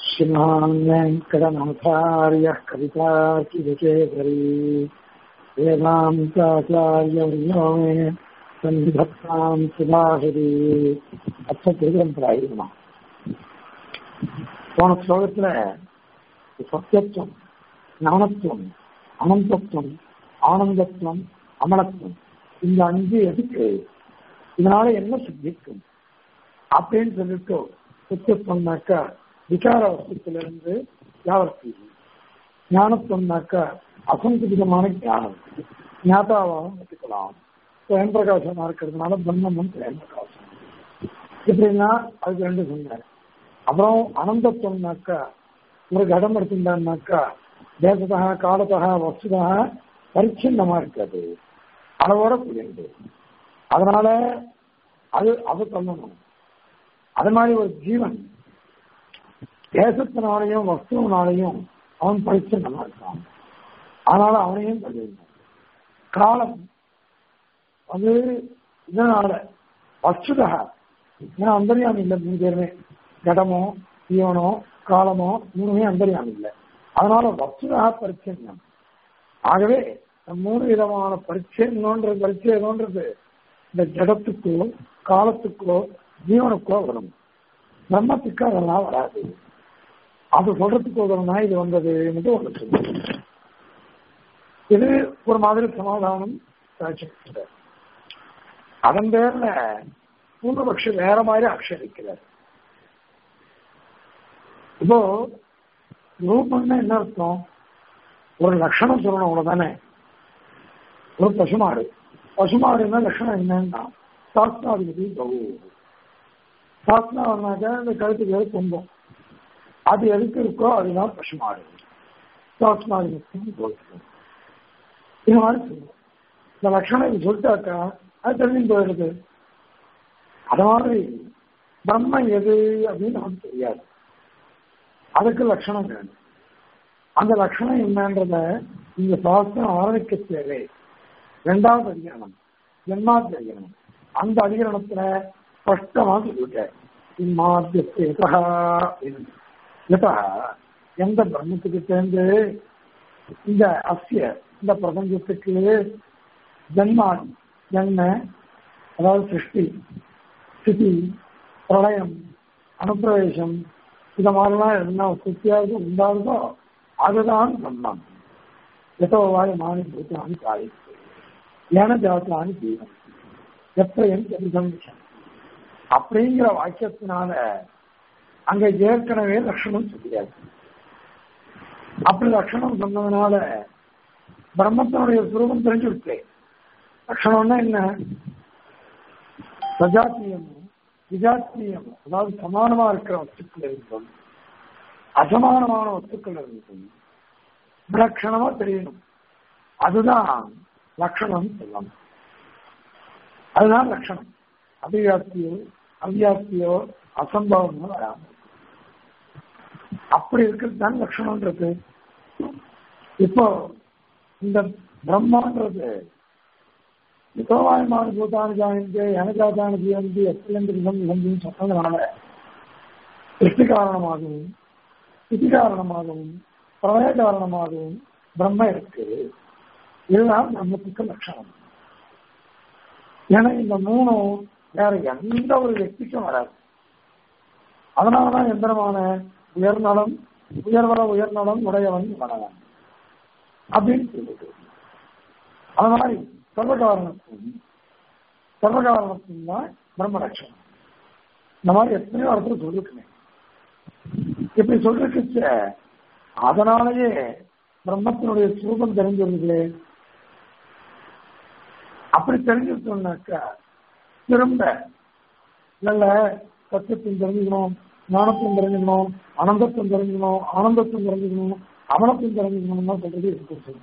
श्रीमान् वेङ्कटनाथार्यः कवितार्किविकेसरी वेदान्ताचार्यवर्यो मे सन्निधत्तां सुधाहरी அச்சத்திரம் பிராயிருமா போன ஸ்லோகத்துல சத்தியத்துவம் ஞானத்துவம் அனந்தத்துவம் ஆனந்தத்துவம் அமலத்துவம் இந்த அஞ்சு எதுக்கு இதனால என்ன சித்திக்கும் அப்படின்னு சொல்லிட்டு சத்தியத்துவம்னாக்கா விகார வஸ்துத்திலிருந்து யாவர்த்தி ஞானத்துவம்னாக்கா அசங்கிதமான ஞானம் ஞாதாவாகவும் வச்சுக்கலாம் சுயம் பிரகாசமா இருக்கிறதுனால பிரம்மமும் சுயம் பிரகாசம் இப்படின்னா அதுக்கு ரெண்டு சொன்னேன் அப்புறம் அனந்தத்துவம்னாக்கா ஒரு கடம் எடுத்துட்டான்னாக்கா தேசத்தா காலத்தா வஸ்துதா பரிச்சின்னமா இருக்காது அளவோட புரியுது அதனால அது அது பண்ணணும் அது மாதிரி ஒரு ஜீவன் தேசத்தினாலையும் வஸ்துவனாலையும் அவன் பரிச்சின்னமா இருக்கான் அதனால அவனையும் பண்ணிடணும் காலம் அது இதனால வஸ்துதா ஏன்னா அந்தரியாமி இல்லை மூணு பேருமே கடமோ ஜீவனோ காலமோ மூணுமே அந்தரியாமி இல்லை அதனால வஸ்துதா பரிச்சயம் ஆகவே மூணு விதமான பரிச்சயம்ன்றது பரிச்சயம்ன்றது இந்த ஜடத்துக்கோ காலத்துக்கோ ஜீவனுக்கோ வரும் பிரம்மத்துக்கு அதெல்லாம் வராது அது சொல்றதுக்கு உதவுனா இது வந்தது என்று ஒன்று சொல்லுது இது ஒரு மாதிரி சமாதானம் சாட்சிக்கிறார் அதன் பேர்ல பூர்வபக்ஷி வேற மாதிரி அக்ஷரிக்கிறார் இப்போ ரூபம்னா என்ன அர்த்தம் ஒரு லட்சணம் சொல்லணும் அவ்வளவுதானே ஒரு பசுமாடு பசுமாடுன்னா லட்சணம் என்னன்னா சாஸ்திராதிபதி கவு சாஸ்திராவனாக்க இந்த கழுத்துக்கு எது துன்பம் அது எதுக்கு இருக்கோ அதுதான் பசுமாடு சாஸ்திராதிபதி கவு இது மாதிரி சொல்லுவோம் இந்த லட்சணம் இது சொல்லிட்டாக்கா அது தெரிஞ்சு போயிடுது அது மாதிரி பிரம்ம எது அப்படின்னு நமக்கு தெரியாது அதுக்கு லட்சணம் வேணும் அந்த லட்சணம் என்னன்றத இந்த சாஸ்திரம் ஆரம்பிக்க தேவை ரெண்டாவது அதிகரணம் ஜென்மாத்தி அதிகரணம் அந்த அதிகரணத்துல ஸ்பஷ்டமா சொல்லிவிட்டார் இம்மாத்தியத்தா எந்த பிரம்மத்துக்கு சேர்ந்து இந்த அஸ்ய இந்த பிரபஞ்சத்துக்கு ஜன்மான் ஜன்ம அதாவது சிருஷ்டி ஸ்திதி பிரளயம் அனுப்பிரவேசம் இத மாதிரிலாம் என்ன சுத்தியாவது உண்டாகுதோ அதுதான் பிரம்மம் எதோ வாய் மாணி பூத்தானி காய் ஏன ஜாத்தானி ஜீவன் எப்பயும் தெரிதம் அப்படிங்கிற வாக்கியத்தினால அங்க ஏற்கனவே லட்சணம் சொல்லியாது அப்படி லட்சணம் சொன்னதுனால பிரம்மத்தினுடைய சுரூபம் தெரிஞ்சு விட்டு லட்சணம்னா என்ன சஜாத்தியமும் விஜாத்தியமும் அதாவது சமானமா இருக்கிற வஸ்துக்கள் இருக்கும் அசமானமான வஸ்துக்கள் இருக்கும் விலட்சணமா தெரியணும் அதுதான் லட்சணம் சொல்லணும் அதுதான் லட்சணம் அபிவியாப்தியோ அவ்வியாப்தியோ அசம்பவமோ வராமல் அப்படி இருக்கிறது தான் லட்சணம்ன்றது இப்போ இந்த பிரம்மான்றது மிதவாயமான பூதான ஜானிந்து எனஜாதான ஜீவந்தி எத்திலந்து விதம் விதந்தின்னு சொன்னதுனால சிருஷ்டி காரணமாகவும் ஸ்திதி காரணமாகவும் பிரளய காரணமாகவும் பிரம்ம இருக்கு இதுதான் பிரம்மத்துக்கு லட்சணம் ஏன்னா இந்த மூணும் வேற எந்த ஒரு വ്യക്തിக்கும் வராது அதனாலதான் எந்திரமான உயர்நலம் உயர்வர உயர்நலம் உடையவன் வளவன் அப்படின்னு சொல்லுது அது மாதிரி சர்வகாரணத்துவம் சர்வகாரணத்துவம் தான் பிரம்மலட்சணம் இந்த மாதிரி எத்தனையோ இடத்துல சொல்லிருக்கேன் இப்படி சொல்லிருக்க அதனாலேயே பிரம்மத்தினுடைய சுரூபம் தெரிஞ்சிருந்தது அப்படி தெரிஞ்சிருந்தோம்னாக்கா திரும்ப நல்ல சத்தியத்தையும் தெரிஞ்சுக்கணும் ஞானத்தையும் தெரிஞ்சுக்கணும் அனந்தத்தையும் தெரிஞ்சுக்கணும் ஆனந்தத்தையும் தெரிஞ்சுக்கணும் அமலத்தையும் தெரிஞ்சுக்கணும்னு சொல்றது இருக்கு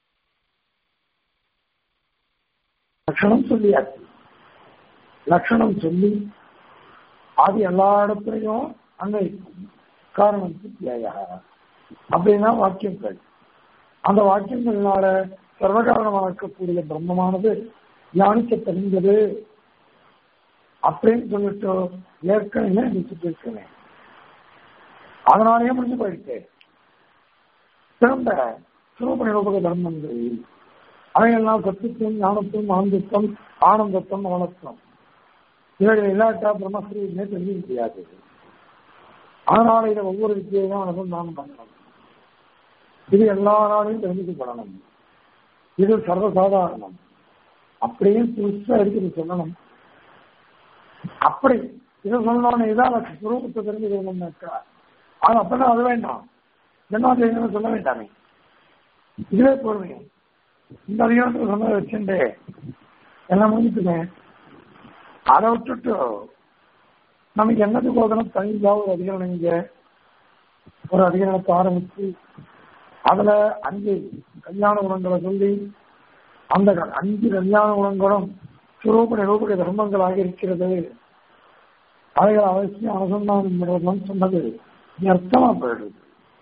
லட்சணம் சொல்லியாச்சு லட்சணம் சொல்லி அது எல்லா இடத்துலையும் அங்க காரணம் தியாயா அப்படின்னா வாக்கியங்கள் அந்த வாக்கியங்கள்னால சர்வகாரணமாக இருக்கக்கூடிய பிரம்மமானது தியானிக்க தெரிஞ்சது அப்படின்னு சொல்லிட்டு ஏற்கனவே நினைச்சிட்டு இருக்கேன் அதனாலேயே முடிஞ்சு போயிடுச்சு திரும்ப சுரூப நிரூபக தர்மங்கள் அவையெல்லாம் சத்துவம் ஞானத்துவம் ஆனந்தத்துவம் ஆனந்தத்துவம் ஆனத்துவம் இவைகள் இல்லாட்டா பிரம்மஸ்ரீமே தெரிஞ்சுக்க முடியாது அதனால இதை ஒவ்வொரு வித்தியையும் அனுசந்தானம் பண்ணணும் இது எல்லா நாளையும் தெரிஞ்சுக்கப்படணும் இது சர்வசாதாரணம் அப்படியே புதுசா இருக்குது சொல்லணும் அப்படி இதை சொல்லணும்னு இதான் சுரூபத்தை தெரிஞ்சுக்கணும்னாக்கா அது அப்பதான் அது வேண்டாம் என்ன செய்யணும்னு சொல்ல வேண்டாமே இதுவே பொறுமை இந்த அதிகாரத்துக்கு சொன்னதை வச்சுட்டு எல்லாம் முடிஞ்சுட்டுங்க அதை விட்டுட்டு நமக்கு என்னத்துக்கு ஓதணும் தனியாக ஒரு அதிகாரம் இங்க ஒரு அதிகாரத்தை ஆரம்பிச்சு அதுல அஞ்சு கல்யாண குணங்களை சொல்லி அந்த க- அஞ்சு கல்யாண குணங்களும் சுரூப நிரூபக தர்மங்களாக இருக்கிறது அவைகள் அவசியம் அனுசந்தானம் பண்ணுறதுன்னு சொன்னது அர்த்தமா போயிடுது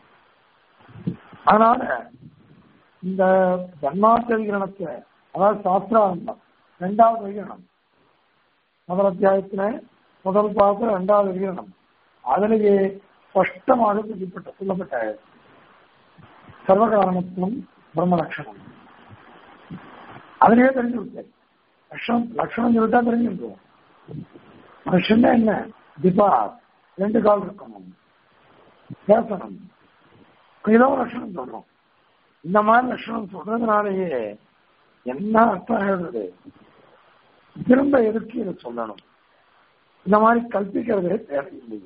அதனால இந்த தன்மார்த்த விகரணத்தை அதாவது சாஸ்திராந்தம் ரெண்டாவது விகரணம் முதல் அத்தியாயத்துல முதல் பாசம் ரெண்டாவது விகரணம் அதிலேயே ஸ்பஷ்டமாக சொல்லப்பட்ட சொல்லப்பட்ட சர்வகாரணத்துவம் பிரம்ம லட்சணம் அதிலேயே தெரிஞ்சு விட்டேன் லட்சணம் லட்சணம் சொல்லிட்டா தெரிஞ்சுருக்கோம் லட்சணம் என்ன திபா ரெண்டு கால் இருக்கணும் பேசணும் ஏதோ ஒரு லட்சணம் சொல்றோம் இந்த மாதிரி லட்சணம் சொல்றதுனாலேயே என்ன அர்த்தம் ஆயிடுறது திரும்ப எதுக்கு இதை சொல்லணும் இந்த மாதிரி கல்பிக்கிறதே தேவையில்லை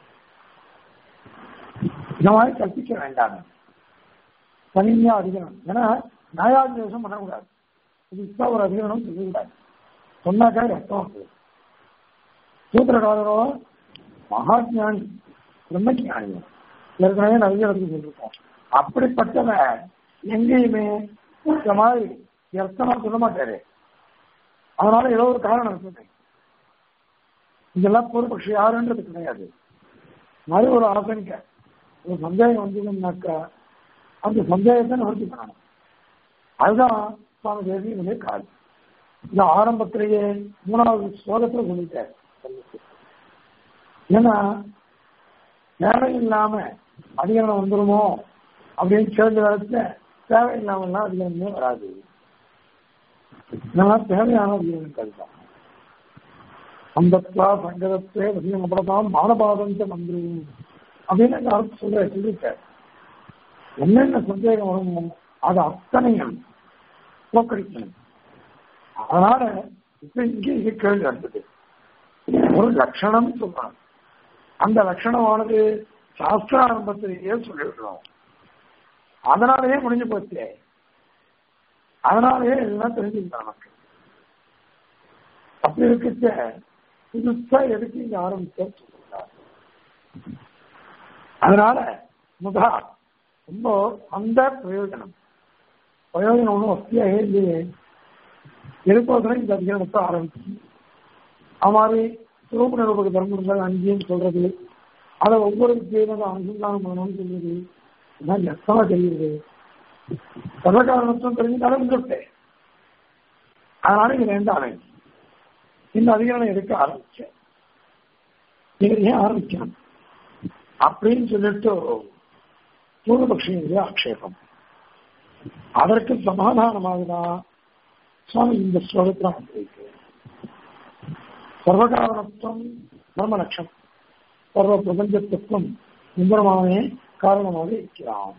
இந்த மாதிரி கல்பிக்க வேண்டாம் தனியா அதிகரணம் ஏன்னா நியாயாதிவேசம் பண்ணக்கூடாது இது இப்ப ஒரு அதிகரணம் சொல்லக்கூடாது சொன்னாக்கா அர்த்தம் வந்து சூத்திரகாரரோ மகாஜானி பிரம்மஜானி ஏற்கனவே நிறைய இடத்துக்கு சொல்லிருக்கோம் அப்படிப்பட்டவன் எங்கேயுமே இந்த மாதிரி அர்த்தமா சொல்ல மாட்டாரு அதனால ஏதோ ஒரு காரணம் இருக்குது இதெல்லாம் பூர்வபக்ஷி யாருன்றது கிடையாது மாதிரி ஒரு ஆசனிக்க ஒரு சந்தேகம் வந்ததுன்னாக்கா அந்த சந்தேகத்தை நிவர்த்தி பண்ணணும் அதுதான் சுவாமி தேசியனுடைய கால் இந்த ஆரம்பத்திலேயே மூணாவது ஸ்லோகத்துல சொல்லிட்டார் ஏன்னா நேரம் இல்லாம அதிகாரம் வந்துருமோ அப்படின்னு கேள்வி வரத்துல தேவையில்லாமல்லாம் அதிகாரமே வராது இதெல்லாம் தேவையான அதிகாரங்கள் தான் சம்பத்வா சங்கரத்தே வசியமப்படலாம் மானபாதந்த மந்திரி அப்படின்னு அந்த அர்த்தம் சொல்ற சொல்லியிருக்காரு என்னென்ன சந்தேகம் வருமோ அது அத்தனையும் போக்கடிக்கணும் அதனால இப்ப இங்கே இங்க கேள்வி வந்தது ஒரு லட்சணம் சொல்லணும் அந்த லட்சணமானது சாஸ்திராரம்பத்திலேயே சொல்லிவிடுறோம் அதனாலேயே முடிஞ்சு போச்சு அதனாலேயே எல்லாம் தெரிஞ்சுக்கிட்டான் நமக்கு அப்படி இருக்க புதுசா எதுக்கு இங்க ஆரம்பிச்ச சொல்றாரு அதனால முதா ரொம்ப அந்த பிரயோஜனம் பிரயோஜனம் ஒன்றும் வசதியாக இல்லையே எதுக்கோசரம் இந்த அதிகாரத்தை ஆரம்பிச்சு அது மாதிரி சுரூப நிரூபக தர்மங்கள் அங்கேயும் சொல்றது அதை ஒவ்வொரு விஷயமும் அனுசந்தானம் பண்ணணும்னு சொல்றது இதான் எத்தனை தெரியுது சர்வகாரணத்துவம் தெரிஞ்சு விட்டேன் அதனால இது வேண்டாமே இந்த அதிகாரம் எடுக்க ஆரம்பிச்சேன் இது ஏன் ஆரம்பிக்கணும் அப்படின்னு சொல்லிட்டு பூர்வபக்ஷியுடைய ஆக்ஷேபம் அதற்கு சமாதானமாக தான் சுவாமி இந்த ஸ்லோகத்தில் வந்திருக்கு சர்வகாரணத்துவம் பிரம்ம லட்சம் சர்வ பிரபஞ்சத்துக்கும் சுந்தரமானே காரணமாக இருக்கிறான்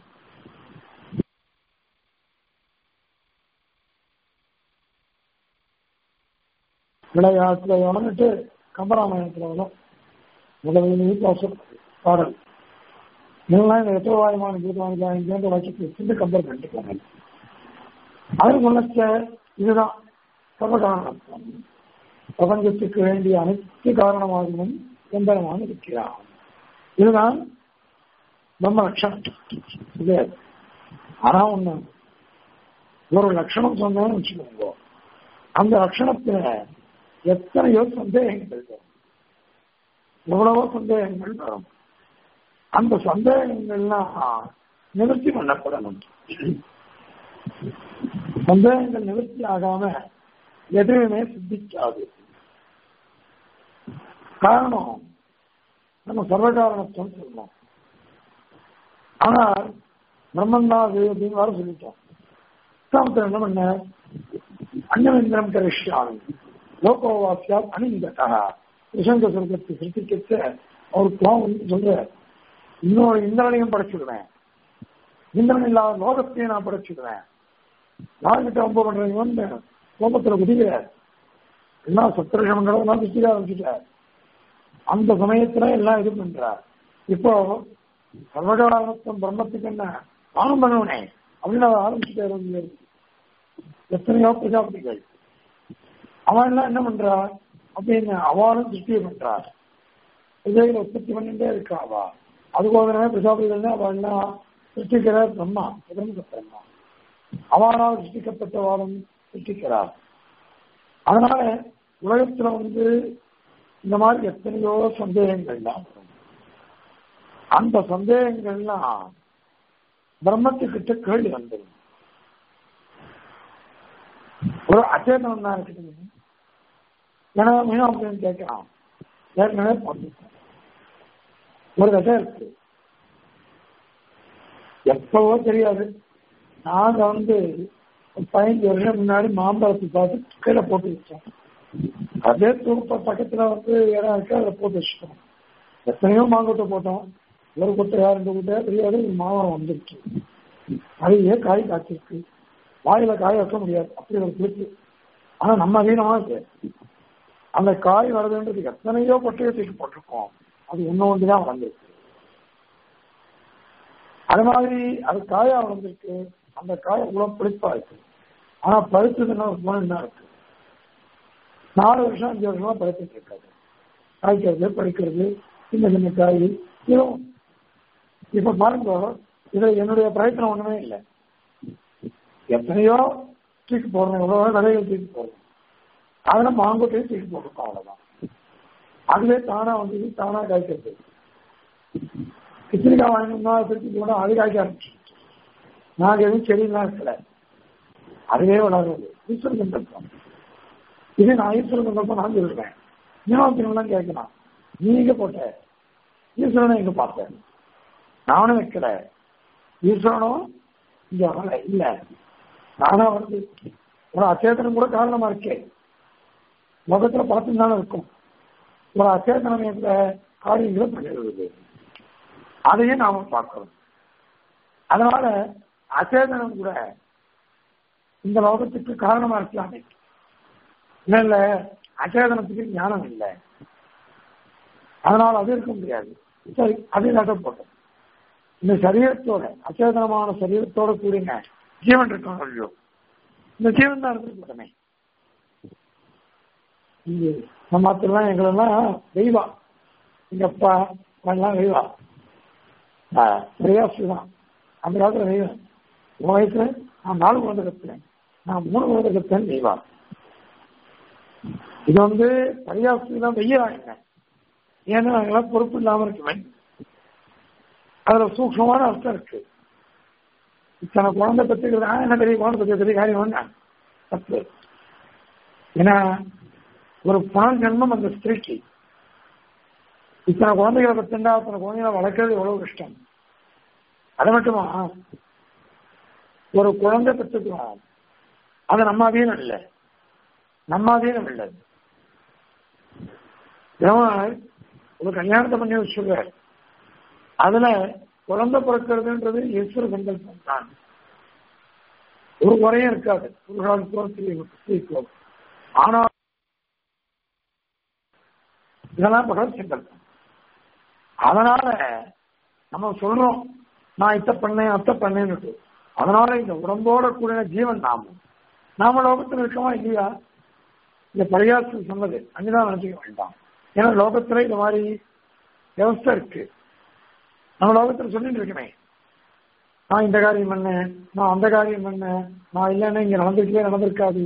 விளையாட்டுல வந்துட்டு கம்பராமாயணத்துல வரும் முதலில் பாசம் பாடல் இதெல்லாம் இந்த எத்தவாயமான பூதவானிக்கா இங்கேருந்து வச்சுட்டு வச்சுட்டு கம்பேர் பண்ணிட்டு போங்க அது சொல்லச்ச இதுதான் சர்வகாரணம் பிரபஞ்சத்துக்கு வேண்டிய அனைத்து காரணமாகவும் எம்பரமாக இருக்கிறான் இதுதான் பிரம்ம லட்சணம் இல்லையா ஆனா ஒண்ணு ஒரு லட்சணம் சொன்னோம்னு வச்சுக்கோங்க அந்த லட்சணத்துல எத்தனையோ சந்தேகங்கள் வரும் எவ்வளவோ சந்தேகங்கள் வரும் அந்த சந்தேகங்கள்லாம் நிவர்த்தி பண்ணப்படணும் சந்தேகங்கள் நிவர்த்தி ஆகாம எதுவுமே சித்திக்காது காரணம் நம்ம சர்வகாரணத்துவம் சொல்லணும் ஆனா பிரம்மன் தான் அது அப்படின்னு வர சொல்லிட்டோம் விஸ்வாமித்திரன் என்ன பண்ண அன்னவேந்திரம் கரிஷ்யாமி லோகோவாசியா அணிந்ததா விஷங்க சொர்க்கத்தை சிருஷ்டிக்க அவர் கோபம் சொல்ற இன்னொரு இந்திரனையும் படைச்சுடுவேன் இந்திரன் இல்லாத லோகத்தையும் நான் படைச்சுடுவேன் யார்கிட்ட ரொம்ப பண்றீங்க கோபத்துல குதிக்கிற எல்லாம் சத்திரசமங்களும் எல்லாம் சுத்திக்க ஆரம்பிச்சுட்டார் அந்த சமயத்துல எல்லாம் இது பண்றார் இப்போ சர்வகாலத்தும் பிரம்மத்துக்கு என்ன தானம் பண்ணுவனே அப்படின்னு அவர் ஆரம்பிச்சுட்டாரு எத்தனையோ பிரஜாபதிகள் அவன் எல்லாம் என்ன பண்றா அப்படின்னு அவளும் திருஷ்டியை பண்றார் இதையில உற்பத்தி பண்ணிட்டே இருக்கா அவ அதுபோதனமே பிரஜாபதிகள் அவள் எல்லாம் சிருஷ்டிக்கிற பிரம்மா பிரம்ம பிரம்மா அவனால் சிருஷ்டிக்கப்பட்ட வாதம் சிருஷ்டிக்கிறார் அதனால உலகத்துல வந்து இந்த மாதிரி எத்தனையோ சந்தேகங்கள்லாம் வரும். அந்த சந்தேகங்கள்லாம் பிரம்மத்துக்கிட்ட கேள்வி வந்துடும் ஒரு அச்சேதனம் தான் இருக்குது ஏன்னா மீனம் அப்படின்னு கேட்கலாம் ஏற்கனவே பார்த்துருக்கோம் ஒரு கதை இருக்கு எப்பவோ தெரியாது நாங்க வந்து ஒரு பதினஞ்சு வருஷம் முன்னாடி மாம்பழத்தை பார்த்து கீழே போட்டு வச்சோம் அதே தூக்க பக்கத்துல வந்து இடம் இருக்கு அதை போட்டு வச்சுட்டோம் எத்தனையோ மாங்கொட்டை போட்டோம் ஒரு கொட்டையா ரெண்டு கொட்டையா தெரியாது ஒரு மாமரம் வந்துருச்சு நிறைய காய் காய்ச்சிருக்கு வாயில காய வைக்க முடியாது அப்படி ஒரு கிளிப்பு ஆனா நம்ம வீணமா இருக்கு அந்த காய் வருதுன்றது எத்தனையோ கொட்டையை தூக்கி போட்டிருக்கோம் அது ஒண்ணு ஒன்று தான் வளர்ந்துருக்கு அது மாதிரி அது காயா வளர்ந்துருக்கு அந்த காய் அவ்வளவு புளிப்பா இருக்கு ஆனா பழுத்ததுன்னா ஒரு குணம் தான் இருக்கு நாலு வருஷம் அஞ்சு வருஷமா பழுத்துட்டு இருக்காது காய்க்கிறது பறிக்கிறது சின்ன சின்ன காய் இதுவும் இப்ப பாருங்க இதுல என்னுடைய பிரயத்தனம் ஒண்ணுமே இல்லை எத்தனையோ தூக்கி போடுறோம் எவ்வளவு விதைகள் தூக்கி போடுறோம் அதுல மாங்கொட்டையும் தூக்கி போட்டிருக்கோம் அவ்வளவுதான் அதுவே தானா வந்து தானா காய்க்கிறது கிச்சடிக்காய் வாங்கினோம்னா திருப்பி கூட அது காய்க்க ஆரம்பிச்சு நாங்க எதுவும் செடியெல்லாம் இருக்கல அதுவே வளருது ஈஸ்வர சங்கல்பம் இதே நான் ஈஸ்வர சங்கல்பம் நான் சொல்றேன் இன்னொருத்தவங்களாம் கேட்கலாம் நீ எங்க போட்ட ஈஸ்வரனை எங்க பார்த்தேன் நானும் வைக்கல ஈஸ்வரனும் இங்க வரல இல்ல நானா வந்து ஒரு அச்சேதனம் கூட காரணமா இருக்கேன் முகத்துல பார்த்து தானே இருக்கும் ஒரு அச்சேதனம் என்ற காரியங்களை பண்ணிடுறது அதையும் நாம பார்க்கணும் அதனால அச்சேதனம் கூட இந்த லோகத்துக்கு காரணமா இருக்கலாமே இல்ல இல்ல அச்சேதனத்துக்கு ஞானம் இல்லை அதனால அது இருக்க முடியாது சரி அது நட்ட போட்டோம் இந்த சரீரத்தோட அச்சேதனமான சரீரத்தோட கூடின ஜீவன் இருக்கும் ஐயோ இந்த ஜீவன் தான் இருந்துருக்கமே இங்க சமாத்திரம் எங்களெல்லாம் தெய்வா எங்க அப்பா எல்லாம் தெய்வா பிரயாசி தான் அந்த காலத்துல தெய்வம் உன் வயசுல நான் நாலு குழந்தை கத்துறேன் நான் மூணு குழந்தை கத்துறேன் தெய்வா இது வந்து பரியாசி தான் வெய்யறாங்க ஏன்னா நாங்களாம் பொறுப்பு இல்லாம இருக்குமே அதுல சூக்ஷமான அர்த்தம் இருக்கு இத்தனை குழந்தை பெற்றுக்கிறது என்ன பெரிய குழந்தை பெற்ற பெரிய காரியம் ஒண்ணா தப்பு ஏன்னா ஒரு புனல் ஜென்மம் அந்த ஸ்திரீக்கு இத்தனை குழந்தைகளை பத்துண்டா அத்தனை குழந்தைகளை வளர்க்கறது எவ்வளவு கஷ்டம் அது மட்டுமா ஒரு குழந்தை பெற்றுக்கிறோம் அது நம்ம அதீனம் இல்லை நம்ம அதீனம் இல்லை ஒரு கல்யாணத்தை பண்ணி வச்சுருக்காரு அதுல குழந்தை பிறக்கிறதுன்றது ஈஸ்வர சங்கல்பம் தான் ஒரு குறையும் இருக்காது புருஷாளுக்கோ ஸ்திரீக்கோ ஆனா இதெல்லாம் பகவத் சங்கல்பம் அதனால நம்ம சொல்றோம் நான் இத்த பண்ணேன் அத்தை பண்ணேன்னு அதனால இந்த உடம்போட கூடிய ஜீவன் நாமும் நாம லோகத்தில் இருக்கோமா இல்லையா இந்த பரிகாசம் சொன்னது அங்கதான் நினைச்சுக்க வேண்டாம் ஏன்னா லோகத்துல இந்த மாதிரி வியவஸ்தை இருக்கு நம்ம லோகத்துல சொல்லிட்டு இருக்கமே நான் இந்த காரியம் பண்ணேன் நான் அந்த காரியம் பண்ணேன் நான் இல்லைன்னா இங்க நடந்திருக்கவே நடந்திருக்காது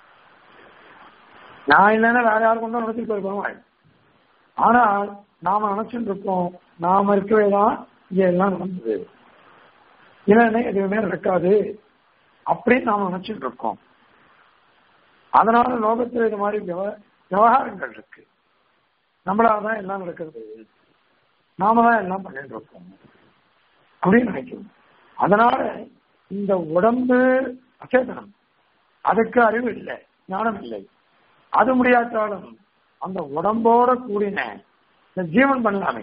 நான் இல்லைன்னா வேற யாரும் கொண்டு நடத்திட்டு போயிருக்கோம் ஆனால் நாம நினைச்சுட்டு இருக்கோம் நாம இருக்கவே தான் இங்க எல்லாம் நடந்தது இல்லைன்னா எதுவுமே நடக்காது அப்படின்னு நாம நினைச்சுட்டு இருக்கோம் அதனால லோகத்துல இது மாதிரி விவகாரங்கள் இருக்கு நம்மளால தான் எல்லாம் நடக்கிறது நாம தான் எல்லாம் பண்ணிட்டு இருக்கோம் அப்படின்னு நினைக்கணும் அதனால இந்த உடம்பு அச்சேதனம் அதுக்கு அறிவு இல்லை ஞானம் இல்லை அது முடியாட்டாலும் அந்த உடம்போட கூடின இந்த ஜீவன் பண்ணலாமே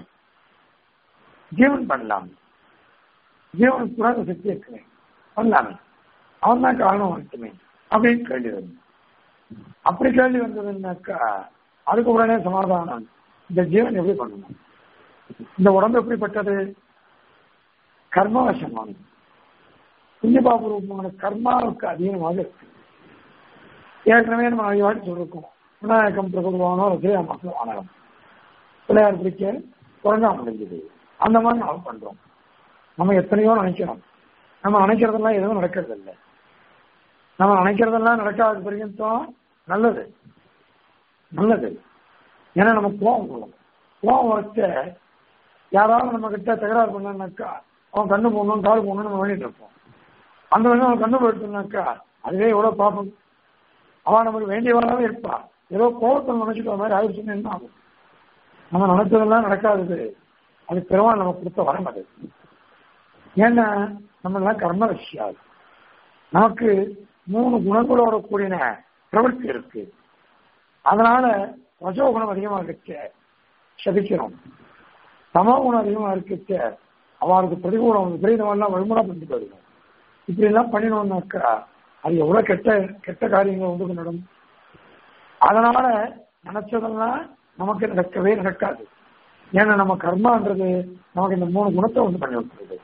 ஜீவன் பண்ணலாமே ஜீவனுக்கு கூட அந்த சக்தி இருக்குமே பண்ணலாமே அவன் தான் காரணம் வரட்டுமே அப்படின்னு கேள்வி வரும் அப்படி கேள்வி வந்ததுன்னாக்கா அதுக்கு உடனே சமாதானம் இந்த ஜீவன் எப்படி பண்ணணும் இந்த உடம்பு எப்படிப்பட்டது கர்மவசமானது புண்ணியபாபூர்வமான கர்மாவுக்கு அதீனமாக இருக்கு ஏற்கனவே நம்ம ஐயாட்டி சொல்லிருக்கோம் விநாயகம் பிரபுவானோ ரசிகா மக்கள் ஆனகம் பிள்ளையார் பிடிக்க குரங்கா முடிஞ்சது அந்த மாதிரி நம்ம பண்றோம் நம்ம எத்தனையோ நினைக்கிறோம் நம்ம நினைக்கிறதெல்லாம் எதுவும் நடக்கிறது இல்லை நம்ம நினைக்கிறதெல்லாம் நடக்காத பிறகுத்தான் நல்லது நல்லது ஏன்னா நம்ம கோவம் வரும் கோவம் வச்ச யாராவது நம்ம கிட்ட தகராறு பண்ணாக்கா அவன் கண்ணு போடணும் கால் போடணும் நம்ம வேண்டிட்டு இருப்போம் அந்த வேணும் அவன் கண்ணு போயிட்டுனாக்கா அதுவே எவ்வளவு பாப்பம் அவன் நமக்கு வேண்டியவனாவே இருப்பா ஏதோ கோபத்தை நினைச்சுக்கிற மாதிரி ஆயிடுச்சுன்னு என்ன ஆகும் நம்ம நினைச்சதெல்லாம் நடக்காதது அது பெருமாள் நமக்கு கொடுத்த வரம் அது ஏன்னா நம்ம எல்லாம் கர்ம விஷயம் நமக்கு மூணு குணங்களோட கூடின பிரவൃத்தி இருக்கு அதனால ரஜோகுணம் அதிகமா இருக்க சபிக்கிறோம் சமோ குணம் அதிகமா இருக்க அவருக்கு பிரதிகூலம் விபரீதமெல்லாம் வழிமுறை பண்ணிட்டு போயிடும் இப்படி எல்லாம் பண்ணினோம்னாக்கா அது எவ்வளவு கெட்ட கெட்ட காரியங்கள் வந்து நடும் அதனால நினைச்சதெல்லாம் நமக்கு நடக்கவே நடக்காது ஏன்னா நம்ம கர்மான்றது நமக்கு இந்த மூணு குணத்தை வந்து பண்ணி விட்டுருது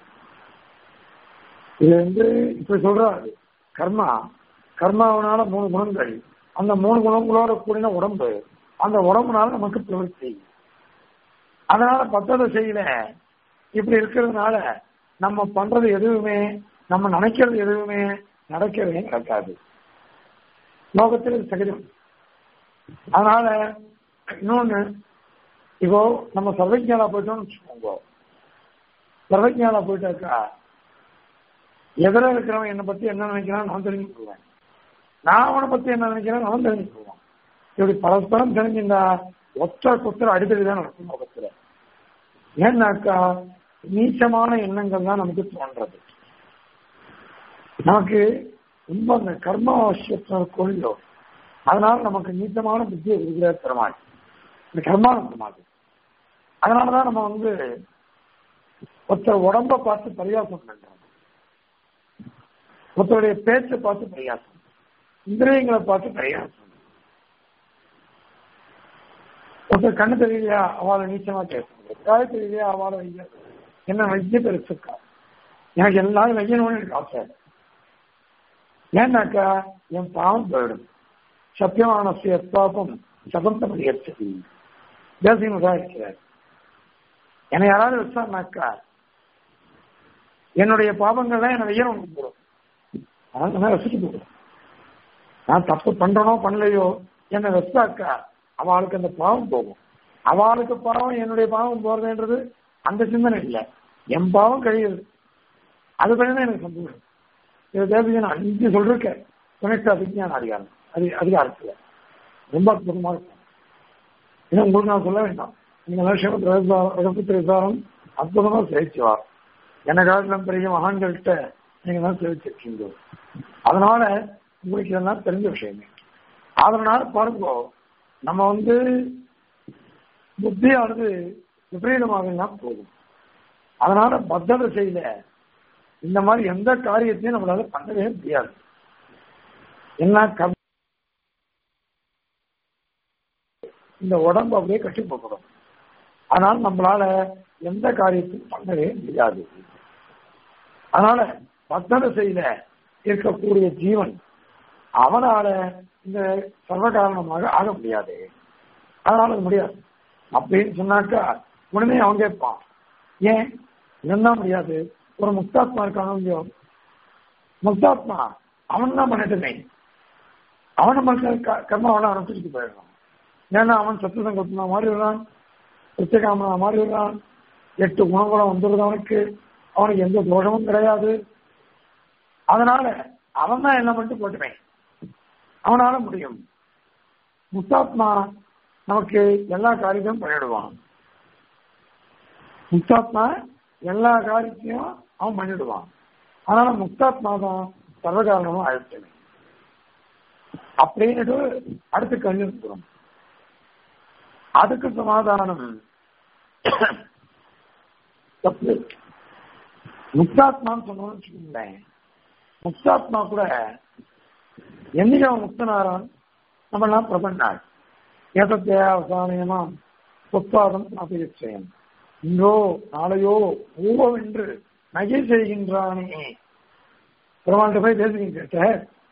இது வந்து இப்படி சொல்றாரு கர்மா கர்மாவனால மூணு குணங்கள் அந்த மூணு குணங்களோட கூடின உடம்பு அந்த உடம்புனால நமக்கு பிரவൃத்தி அதனால பத்ததை செய்யல இப்படி இருக்கிறதுனால நம்ம பண்றது எதுவுமே நம்ம நினைக்கிறது எதுவுமே நடக்கவே நடக்காது லோகத்தில் இது சகஜம் அதனால இன்னொன்னு இப்போ நம்ம சர்வஜாலா போயிட்டோம்னு வச்சுக்கோங்க சர்வஜாலா போயிட்டாக்கா எதிர இருக்கிறவன் என்னை பத்தி என்ன நினைக்கிறான் நான் தெரிஞ்சுக்குவேன் நான் அவனை பத்தி என்ன நினைக்கிறேன் அவன் தெரிஞ்சுக்குவான் இப்படி பரஸ்பரம் தெரிஞ்சிருந்தா ஒற்ற குத்திர அடித்தடி தான் நடக்கும் லோகத்துல ஏன்னாக்கா நீச்சமான எண்ணங்கள் தான் நமக்கு தோன்றது நமக்கு ரொம்ப அந்த கர்ம அவசியத்தை கொள்ளும் அதனால நமக்கு நீச்சமான புத்தியை இருக்கிற பெருமாள் இந்த கர்மான பெருமாள் அதனாலதான் நம்ம வந்து ஒருத்தர் உடம்ப பார்த்து பரியாசம் பண்றோம் ஒருத்தருடைய பேச்சை பார்த்து பரியாசம் இந்திரியங்களை பார்த்து பரியாசம் ஒருத்தர் கண்ணு தெரியலையா அவளை நீச்சமா பேசுறது காய் தெரியலையா அவளை வைய என்ன வைய பெருசுக்கா எனக்கு எல்லாரும் வையணும்னு எனக்கு ஆசை ஏன்னாக்கா என் பாவம் போயிடும் சத்தியமான பாப்பம் சபந்தம் ஏற்றது தேசியமாக இருக்கிறார் என்னை யாராவது வச்சாருனாக்கா என்னுடைய பாவங்கள்லாம் என்னை வெய்யணும் போடும் அதனால ரசிச்சு போடும் நான் தப்பு பண்றனோ பண்ணலையோ என்னை வச்சாக்கா அவளுக்கு அந்த பாவம் போகும் அவளுக்கு பாவம் என்னுடைய பாவம் போறதுன்றது அந்த சிந்தனை இல்லை என் பாவம் கழியுது அது தான் எனக்கு சந்தோஷம் இது தேவஜன் அஞ்சு சொல்லிருக்கேன் துணைக்கு அபிஜான அதிகாரம் அது அதிகாரத்துல ரொம்ப அற்புதமா இருக்கும் ஏன்னா உங்களுக்கு நான் சொல்ல வேண்டாம் நீங்க லட்சம் விசாரம் அற்புதமா சேவிச்சுவார் என்ன காலத்துல பெரிய மகான்கள்கிட்ட நீங்க தான் சேவிச்சிருக்கீங்க அதனால உங்களுக்கு இதெல்லாம் தெரிஞ்ச விஷயமே அதனால பாருங்க நம்ம வந்து புத்தியானது விபரீதமாக போகும் அதனால பத்தத செய்யல இந்த மாதிரி எந்த காரியத்தையும் நம்மளால பண்ணவே முடியாது என்ன இந்த உடம்பு அப்படியே கட்டி போகணும் ஆனால் நம்மளால எந்த காரியத்தையும் பண்ணவே முடியாது அதனால பத்தன செய்த இருக்கக்கூடிய ஜீவன் அவனால இந்த சர்வ காரணமாக ஆக முடியாது அதனால அது முடியாது அப்படின்னு சொன்னாக்கா உடனே அவன் கேட்பான் ஏன் இதுதான் முடியாது ஒரு முக்தாத்மா இருக்கான இல்லையோ முக்தாத்மா அவன் தான் பண்ணிட்டுமே அவன் நம்ம கர்மாவோட அனுப்பிச்சுட்டு போயிடலாம் ஏன்னா அவன் சத்து சங்கல்பனா மாறிடுறான் பிரத்யேகாமனா மாறிடுறான் எட்டு குணங்குணம் வந்துடுது அவனுக்கு அவனுக்கு எந்த தோஷமும் கிடையாது அதனால அவன் தான் என்ன பண்ணிட்டு போட்டுவேன் அவனால முடியும் முக்தாத்மா நமக்கு எல்லா காரியத்தையும் பண்ணிடுவான் முக்தாத்மா எல்லா காரியத்தையும் அவன் பண்ணிடுவான் அதனால முக்தாத்மா தான் சர்வகாரணமும் அழுத்தமே அப்படின்னுட்டு அடுத்து கண்ணு இருக்கிறோம் அதுக்கு சமாதானம் தப்பு முக்தாத்மான்னு சொன்னோம்னு வச்சுக்கோங்களேன் முக்தாத்மா கூட என்னைக்கு அவன் முக்தனாரான் நம்மளாம் பிரபன்னாள் ஏதத்தே அவசானியமா உத்பாதம் அபிச்சயம் இன்றோ நாளையோ ஊவென்று நகை செய்கின்றானே பெருமாள்கிட்ட போய் பேசுகிறேன் கேட்ட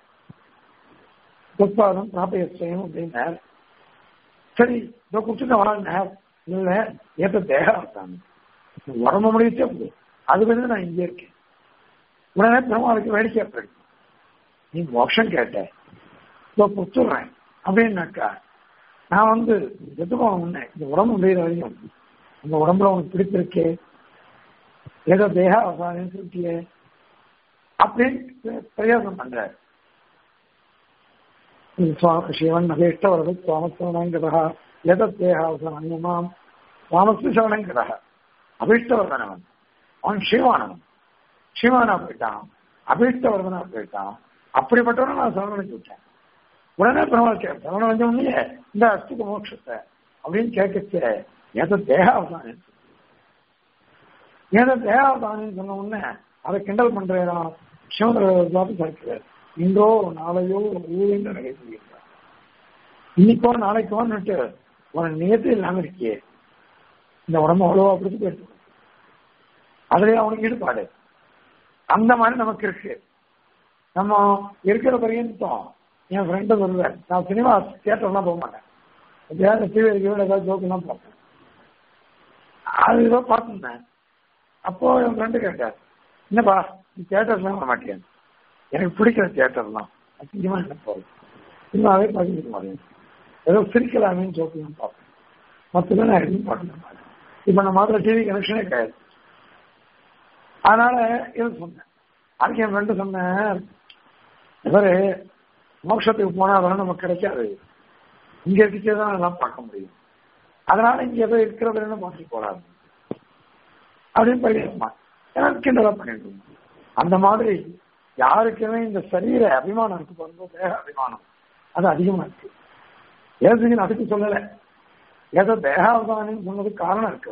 உத்பாதம் பிராபயச்சயம் அப்படின்னார் சரி இதோ குடிச்சுட்டு வாழ்ந்தார் இல்ல ஏத்த தேகம் உடம்பு முடிச்சே போகுது அது வந்து நான் இங்கே இருக்கேன் உடனே பெருமாளுக்கு வேடிக்கை எப்படி நீ மோட்சம் கேட்ட இதோ குடிச்சுடுறேன் அப்படின்னாக்கா நான் வந்து எதுவும் உன்னை இந்த உடம்பு முடிகிற வரையும் இந்த உடம்புல உனக்கு பிடிச்சிருக்கே ஏதோ தேக அவசானம் சொல்லிட்டியே அப்படின்னு பிரயோகம் பண்றாரு சிவன் மகேஷ்டவரது சுவாமஸ்வரங்கதா எதத் தேகாவசனம் சுவாமஸ்து சரணங்கதா அபீஷ்டவர்தனவன் அவன் சிவானவன் சிவானா போயிட்டான் அபீஷ்டவர்தனா போயிட்டான் அப்படிப்பட்டவனை நான் சரணடைஞ்சு விட்டேன் உடனே பெருமாள் கே சரணம் வந்த உடனே இந்த அஸ்துக்கு மோட்சத்தை அப்படின்னு கேட்கச்சு ஏதோ தேகாவசானம் ஏதோ தேகாவசானம் சொன்ன உடனே அதை கிண்டல் பண்றேனா சிவன் சேர்க்கிறார் இன்றோ நாளையோ ஊழின்னு நகைச்சுகிறார் இன்னைக்கோ நாளைக்கோன்னுட்டு ஒரு நியத்து இல்லாம இருக்கியே இந்த உடம்பு அவ்வளவா பிடிச்சு போயிட்டு அதுலயே அவனுக்கு ஈடுபாடு அந்த மாதிரி நமக்கு இருக்கு நம்ம இருக்கிற பரியந்தம் என் ஃப்ரெண்டு சொல்லுவேன் நான் சினிமா தியேட்டர்லாம் போக மாட்டேன் எப்பயாவது டிவி இருக்கவே ஏதாவது ஜோக்கெல்லாம் பார்ப்பேன் அது ஏதோ பார்த்துருந்தேன் அப்போ என் ஃப்ரெண்டு கேட்டார் என்னப்பா நீ தியேட்டர்லாம் வர மாட்டேன் எனக்கு பிடிக்கிற தியேட்டர்லாம் அதிகமாக என்ன போகுது சினிமாவே பார்க்க மாட்டேன் ஏதோ சிரிக்கலாமேன்னு ஜோக்கெல்லாம் பார்ப்பேன் மொத்தமே நான் எதுவும் பார்க்க மாட்டேன் இப்போ நான் மாத்திர டிவி கனெக்ஷனே கிடையாது அதனால இது சொன்னேன் அதுக்கு என் ஃப்ரெண்டு சொன்னேன் இவரு மோட்சத்துக்கு போனா அதெல்லாம் நமக்கு கிடைக்காது இங்க இருக்கே தான் எல்லாம் பார்க்க முடியும் அதனால இங்க ஏதோ இருக்கிறது பார்த்துட்டு போறாரு அப்படின்னு பயிரிடுமா ஏன்னா கிண்டலா பண்ணிட்டு அந்த மாதிரி யாருக்குமே இந்த சரீர அபிமானம் இருக்கு பாருங்க தேக அபிமானம் அது அதிகமா இருக்கு ஏசுகின் அதுக்கு சொல்லல ஏதோ தேகாவதானம் சொன்னதுக்கு காரணம் இருக்கு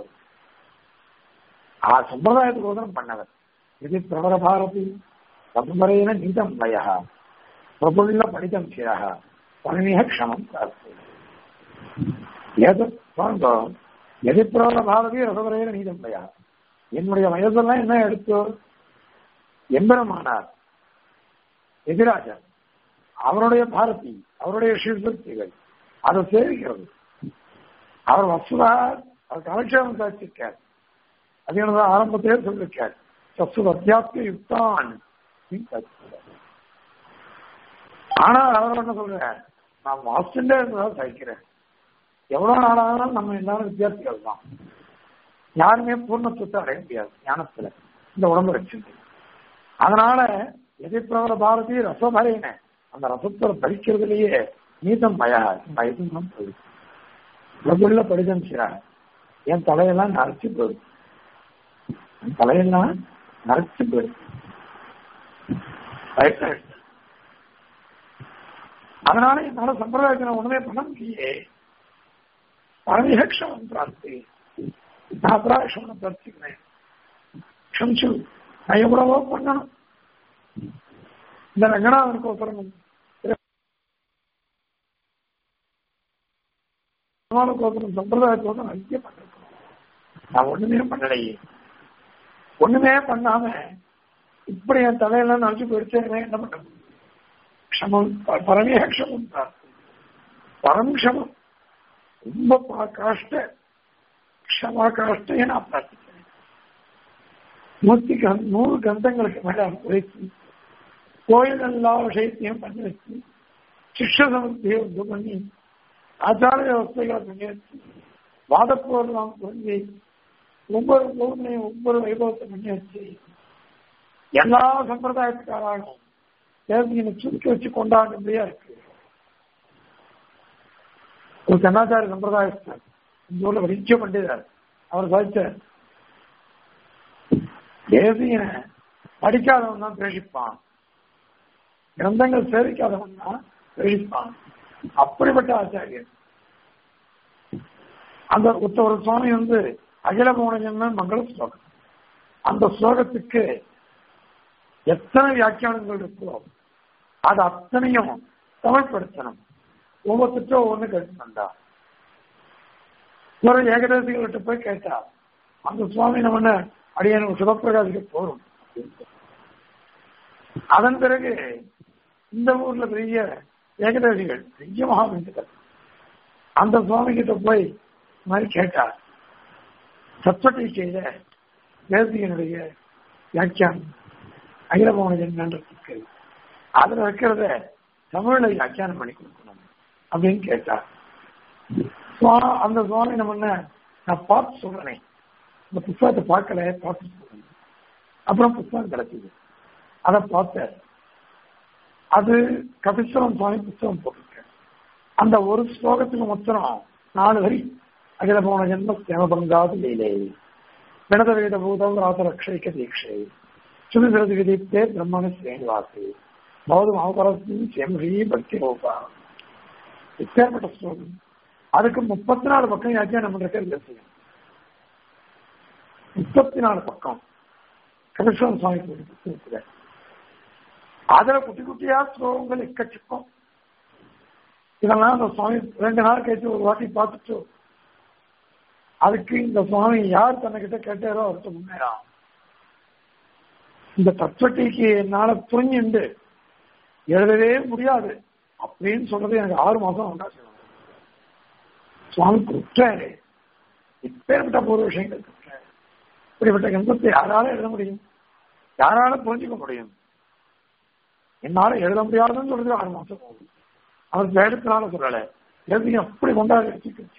ஆ சம்பிரதாயத்துக்கு உதரம் பண்ணவர் இது பிரபல பாரதி சம்பரையின நீதம் வயா பிரபுள்ள படிதம் சிரக பழனிய க்ஷமம் பிரார்த்தி ஏதோ பாருங்க எது பிரபல பாரதி ரசபரையின நீதம் வயா என்னுடைய வயதெல்லாம் என்ன எடுத்தோ எம்பெருமானார் எதிராஜர் அவருடைய பாரதி அவருடைய சிவசக்திகள் அதை சேவிக்கிறது அவர் வசுதா அவர் கலட்சேபம் சாட்சிருக்கார் அது எனது ஆரம்பத்திலே சொல்லிருக்கார் சத்து அத்தியாத்ம யுக்தான் ஆனா அவர் என்ன சொல்றார் நான் வாசிண்டே இருந்ததா சகிக்கிறேன் எவ்வளவு நாளானாலும் நம்ம எல்லாரும் வித்தியார்த்திகள் தான் யாருமே பூர்ணத்துவத்தை அடைய முடியாது ஞானத்துல இந்த உடம்பு வச்சுட்டு அதனால எதிர்ப்பிரபல பாரதி ரசபரையின அந்த ரசத்தை படிக்கிறதுலயே நீதம் பயா பயதும் தான் போயிடுச்சு பிரபுள்ள படிதம் சிறா என் தலையெல்லாம் நரைச்சு போயிடுச்சு என் தலையெல்லாம் நரைச்சு போயிடுச்சு அதனால என்னால சம்பிரதாயத்தை நான் ஒண்ணுமே பண்ண முடியே பரமேஷம் பிரார்த்தி நான் அபராஷம் பிரார்த்திக்கிறேன் க்ஷமிச்சு நான் எவ்வளவோ பண்ணணும் இந்த ரங்கநாதனுக்கு ஒருத்தரம் கோபுரம் சம்பிரதாயத்தோட நிறைய பண்ணிருக்கோம் நான் ஒண்ணுமே பண்ணலையே ஒண்ணுமே பண்ணாம இப்படி என் தலையெல்லாம் நினைச்சு போயிடுச்சு என்ன பண்ண க்ஷமம் பரமே க்ஷமம் பரம் க்ஷமம் ரொம்ப காஷ்ட க்ஷமா காஷ்டையே நான் பிரார்த்திக்கிறேன் நூத்தி நூறு கந்தங்களுக்கு மேல உரைச்சு கோயில் எல்லா விஷயத்தையும் பண்ணி வச்சு சிக்ஷ சமர்த்தியை உண்டு பண்ணி ஆச்சார வியவஸ்தைகளை பண்ணி வச்சு வாதப்போர்லாம் சொல்லி ஒவ்வொரு ஊர்லையும் ஒவ்வொரு வைபவத்தை பண்ணி வச்சு எல்லா சம்பிரதாயத்துக்காராலும் தேவதையை சுருக்கி வச்சு கொண்டாடும்படியா இருக்கு ஒரு கண்ணாச்சார சம்பிரதாயஸ்தர் இந்த ஊர்ல வலிச்ச பண்டிதர் அவர் சாதிச்சார் தேசியனை படிக்காதவன் தான் பேசிப்பான் கிரந்தங்கள் சேவிக்காதவன் தான் பேசிப்பான் அப்படிப்பட்ட ஆச்சாரியர் அந்த ஒருத்த ஒரு சுவாமி வந்து அகில மௌனஜன்மன் மங்கள ஸ்லோகம் அந்த ஸ்லோகத்துக்கு எத்தனை வியாக்கியானங்கள் இருக்கோ அது அத்தனையும் தமிழ்படுத்தணும் ஒவ்வொருத்தரும் ஒவ்வொன்று கேட்டு வந்தா ஒரு ஏகதேசிகள்கிட்ட போய் கேட்டா அந்த சுவாமி நம்ம அடியான சிவப்பிரகாசிக்கு போறோம் அதன் பிறகு இந்த ஊர்ல பெரிய ஏகதேசிகள் பெரிய மகாபந்துகள் அந்த சுவாமி கிட்ட போய் இந்த மாதிரி கேட்டார் சத்வட்டீக்கையில தேசியனுடைய வியாக்கியானம் அகில பவன ஜென்மன்றதுக்கு அதுல வைக்கிறத தமிழ்ல வியாக்கியானம் பண்ணி கொடுக்கணும் அப்படின்னு கேட்டார் சுவா- அந்த சுவாமி நம்ம என்ன, நான் பார்த்து சொல்றேன் இந்த புத்தகத்தை பார்க்கல பார்த்து சொல்றேன் அப்புறம் புத்தகம் கிடைச்சது அதை பார்த்தேன் அது கபிஸ்வரம் சுவாமி புத்தகம் போட்டிருக்கேன் அந்த ஒரு ஸ்லோகத்துக்கு மொத்தம் நாலு வரி அகில போன ஜென்ம சேமபங்காது லீலை வினத வேத பூதம் ராத ரக்ஷைக்க தீட்சை சுமிசிரதி விதித்தே பிரம்மண ஸ்ரீனிவாசி பௌதம் அவபரத்தின் சேமஸ்ரீ பக்தி ரூபா இப்பேற்பட்ட ஸ்லோகம் அதுக்கு முப்பத்தி நாலு பக்கம் வியாக்கியானம் பண்றதுக்கு செய்யும் முப்பத்தி நாலு பக்கம் கபிஸ்வரன் சுவாமி புத்தகத்துல அதுல குட்டி குட்டியா ஸ்லோகங்கள் எக்கச்சக்கம் இதெல்லாம் அந்த சுவாமி ரெண்டு நாள் கழிச்சு ஒரு வாட்டி பார்த்துட்டு அதுக்கு இந்த சுவாமி யார் தன்னைக்கிட்ட கேட்டாரோ அவர்கிட்ட முன்னேறா இந்த தத்துவட்டிக்கு என்னால புரிஞ்சுண்டு எழுதவே முடியாது அப்படின்னு சொல்றது எனக்கு ஆறு மாசம் அவகாசம் சுவாமி குற்றாரு இப்பேற்பட்ட பூர்வ விஷயங்கள் குற்றாரு இப்படிப்பட்ட கிரந்தத்தை யாரால எழுத முடியும் யாரால புரிஞ்சுக்க முடியும் என்னால எழுத முடியாதுன்னு சொல்றது ஆறு மாசம் போகும் அவர் வேடத்தினால சொல்லல எழுதி அப்படி கொண்டாடி வச்சுக்கிச்சு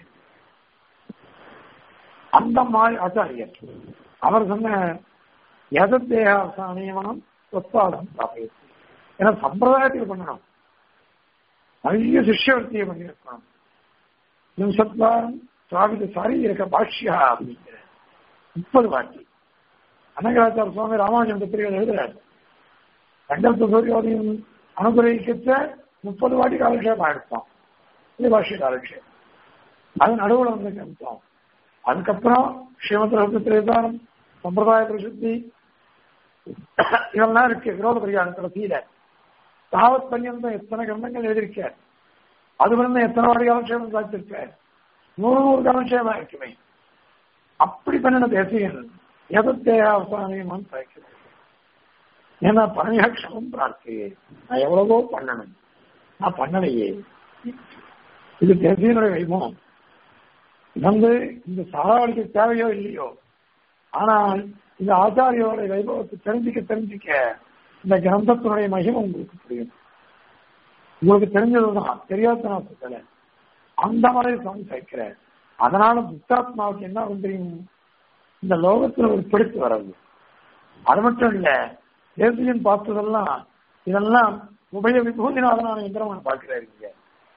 அந்த மாதிரி ஆச்சாரியர் அவர் சொன்ன எதத்தேக நியமனம் உத்பாதம் ஸ்தாபயத்து ஏன்னா சம்பிரதாயத்தில் பண்ணணும் நிறைய சிஷ்யவர்த்தியை பண்ணியிருக்கணும் நிமிஷத்வாரம் சாவித சாரீரக பாஷ்யா அப்படிங்கிற முப்பது வாட்டி அனகராச்சார சுவாமி ராமானுஜன் பத்திரிகை எழுதுறாரு சங்கல்ப சூரியோதயம் அனுகிரகிக்க முப்பது வாட்டி காலக்ஷேபம் எடுத்தோம் இது பாஷ்ய காலக்ஷேபம் அது நடுவில் வந்து கிரந்தம் அதுக்கப்புறம் ஸ்ரீமத் ரத்னத்திரேதானம் சம்பிரதாய பிரசித்தி இதெல்லாம் இருக்கு விரோத பரிகாரம் கடைசியில தாவத் பர்யந்தம் எத்தனை கிரந்தங்கள் எழுதியிருக்கார் அது வந்து எத்தனை வாடி காலக்ஷேபம் சாதிச்சிருக்கார் நூறு நூறு காலக்ஷேபம் இருக்குமே அப்படி பண்ணின தேசியன் எதத்தே அவசானியமான்னு சாய்க்கிறது ஏன்னா பரமேட்சமும் பிரார்த்தியே நான் எவ்வளவோ பண்ணணும் நான் பண்ணலையே இது தேசியனுடைய வைபவம் இது வந்து இந்த சாராவளிக்கு தேவையோ இல்லையோ ஆனால் இந்த ஆச்சாரியோட வைபவத்தை தெரிஞ்சுக்க தெரிஞ்சுக்க இந்த கிரந்தத்தினுடைய மகிமை உங்களுக்கு புரியும் உங்களுக்கு தெரிஞ்சதுதான் தெரியாத நான் சொல்லல அந்த மாதிரி சுவாமி சேர்க்கிறேன் அதனால புத்தாத்மாவுக்கு என்ன ஆகும் தெரியும் இந்த லோகத்துல ஒரு பிடித்து வர்றது அது மட்டும் இல்ல தேசியன் பார்த்ததெல்லாம் இதெல்லாம் உபய விபூதிநாதனான எந்திரமான பார்க்கிறாரு இங்க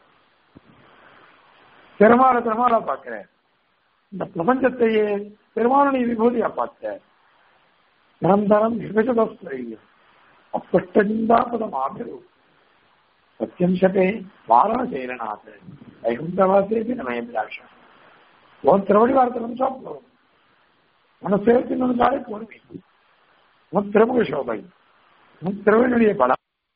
பெருமாளை பெருமாளா பார்க்கிறேன் இந்த பிரபஞ்சத்தையே பெருமாளனை விபூதியா பார்த்த நிரந்தரம் விபஜதஸ்திரையும் அப்பட்டஞ்சாபதம் ஆபிரு சத்தியம் சபே வாரண செய்யலநாத வைகுண்டவாசேபி நமயபிலாஷம் உன் திருவடி வார்த்தை வந்து சாப்பிடுவோம் உன சேவத்தின் வந்து காலை பொறுமை உன் திருமுக சோபை உன் திருவனுடைய பலம்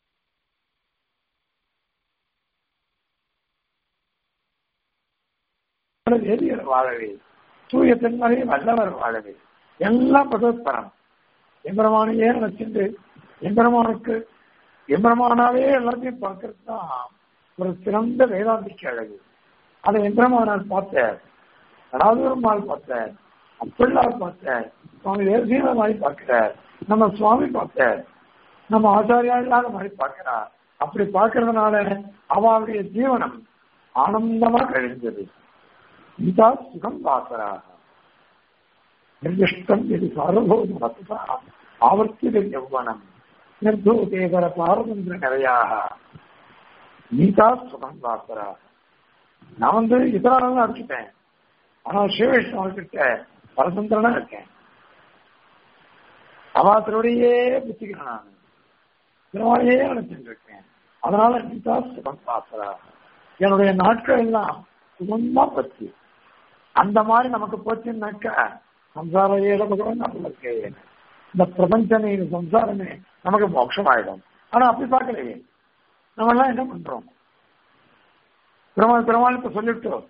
வேதியர் வாழவே தூய தென்மலை வல்லவர் வாழவே எல்லாம் பகவத்பரம் எம்பெருமானையே நினைச்சிட்டு எம்பெருமானுக்கு எம்பெருமானாவே எல்லாத்தையும் பார்க்கறது தான் ஒரு சிறந்த வேதாந்திக்கு அழகு அதை எம்பெருமானார் பார்த்தார் ராஜபெருமாள் பார்த்தார் அப்பிள்ளார் பார்த்தார் சுவாமி தேசிய மாதிரி பார்க்கிறார் நம்ம சுவாமி பார்த்தார் நம்ம ஆச்சாரியா இல்லாத மாதிரி பார்க்கிறார் அப்படி பார்க்கறதுனால அவளுடைய ஜீவனம் ஆனந்தமா கழிந்தது கீதா சுகம் வாசராக நிர்திஷ்டம் இது சார்வபௌம ஆவர்த்தித யௌவனம் நிர்தூதேதர பாரதந்திர நிறையாக கீதா சுகம் வாசராக நான் வந்து இதனால அடிச்சுட்டேன் ஆனா சிவவிஷ்ணு கிட்ட பரதந்திரனா இருக்கேன் அவாத்திரோடையே புத்திக்கிறேன் நான் பெருமாளையே நினைச்சிட்டு இருக்கேன் அதனால கீதா சுகம் பாசரா என்னுடைய நாட்கள் எல்லாம் சுகமா பத்தி அந்த மாதிரி நமக்கு போச்சுன்னாக்கா சம்சார ஏழ பகவான் நம்மளுக்கு இந்த பிரபஞ்சமே இந்த சம்சாரமே நமக்கு மோட்சம் ஆயிடும் ஆனா அப்படி பார்க்கலையே நம்ம எல்லாம் என்ன பண்றோம் பெருமாள் பெருமாள் இப்ப சொல்லிவிட்டோம்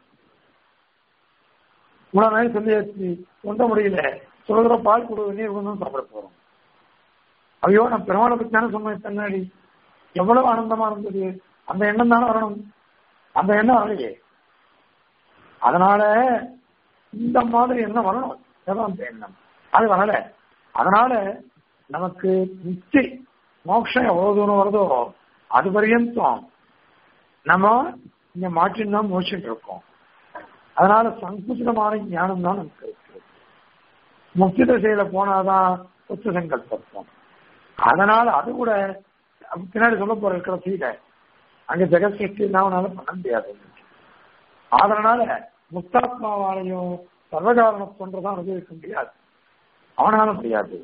இவ்வளவு நாள் சொல்லியாச்சு சொல்ல முடியல சொல்லுற பால் கொடு நீர் கொண்டு சாப்பிட போறோம் ஐயோ நான் பெருமாளை பத்தி தானே சொன்னேன் பின்னாடி எவ்வளவு ஆனந்தமா இருந்தது அந்த எண்ணம் தானே வரணும் அந்த எண்ணம் வரலையே அதனால இந்த மாதிரி எண்ணம் வரணும் வேதாந்த எண்ணம் அது வரல அதனால நமக்கு நிச்சய மோட்சம் எவ்வளவு தூரம் வருதோ அது பரியந்தம் நம்ம இங்க மாற்றின்னு தான் மோசிட்டு இருக்கோம் அதனால சங்குச்சிதமான ஞானம் தான் நமக்கு இருக்கு முக்தி திசையில போனாதான் உச்ச சங்கல்பம் அதனால அது கூட பின்னாடி சொல்ல போற இருக்கிற சீட அங்க ஜெகத் சக்தி அவனால பண்ண முடியாது அதனால முக்தாத்மாவாலையும் சர்வகாரணத்தொன்றுதான் அனுபவிக்க முடியாது அவனால முடியாது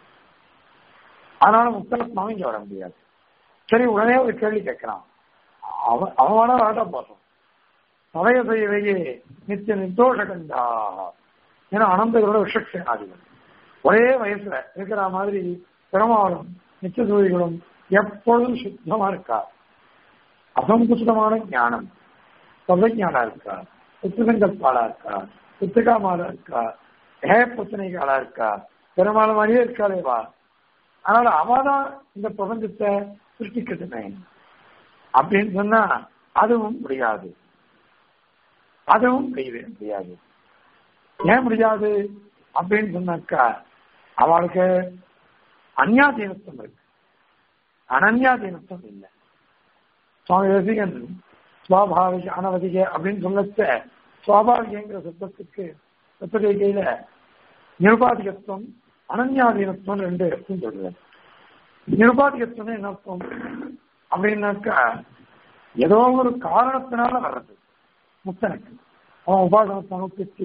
அதனால முக்தாத்மாவும் இங்க வர முடியாது சரி உடனே ஒரு கேள்வி கேட்கிறான் அவன் அவன் வேணா வரட்டா பார்த்தோம் சமய செய்வையே நித்திய நிர்தோஷ கண்டா ஏன்னா அனந்தகளோட விஷக்ஷனாதிகள் ஒரே வயசுல இருக்கிற மாதிரி பெருமாளும் நித்திய சூரிகளும் எப்பொழுதும் சுத்தமா இருக்கா அசங்குசிதமான ஞானம் சர்வஜானா இருக்கா புத்தகங்கற்பாளா இருக்கா புத்தகாமாலா இருக்கா ஏ புத்தனைகாலா இருக்கா பெருமாள் மாதிரியே இருக்காளேவா அதனால அவதான் இந்த பிரபஞ்சத்தை சிருஷ்டிக்கட்டுமே அப்படின்னு சொன்னா அதுவும் முடியாது அதுவும் முடியவே முடியாது ஏன் முடியாது அப்படின்னு சொன்னாக்கா அவளுக்கு அந்யாதீனத்துவம் இருக்கு அனன்யாதீனத்துவம் இல்லை சுவாமி ரசிகன் சுவாபாவிக அனவதிக அப்படின்னு சொல்லச்ச சுவாபாவிகங்கிற சத்தத்துக்கு சத்தகையில நிருபாதிகத்துவம் அனன்யாதீனத்துவம் ரெண்டு அர்த்தம் சொல்றது நிருபாதிகத்துவம் என்ன அர்த்தம் அப்படின்னாக்கா ஏதோ ஒரு காரணத்தினால வர்றது முக்தனுக்கு அவன் உபாசனத்தை அனுப்பிச்சு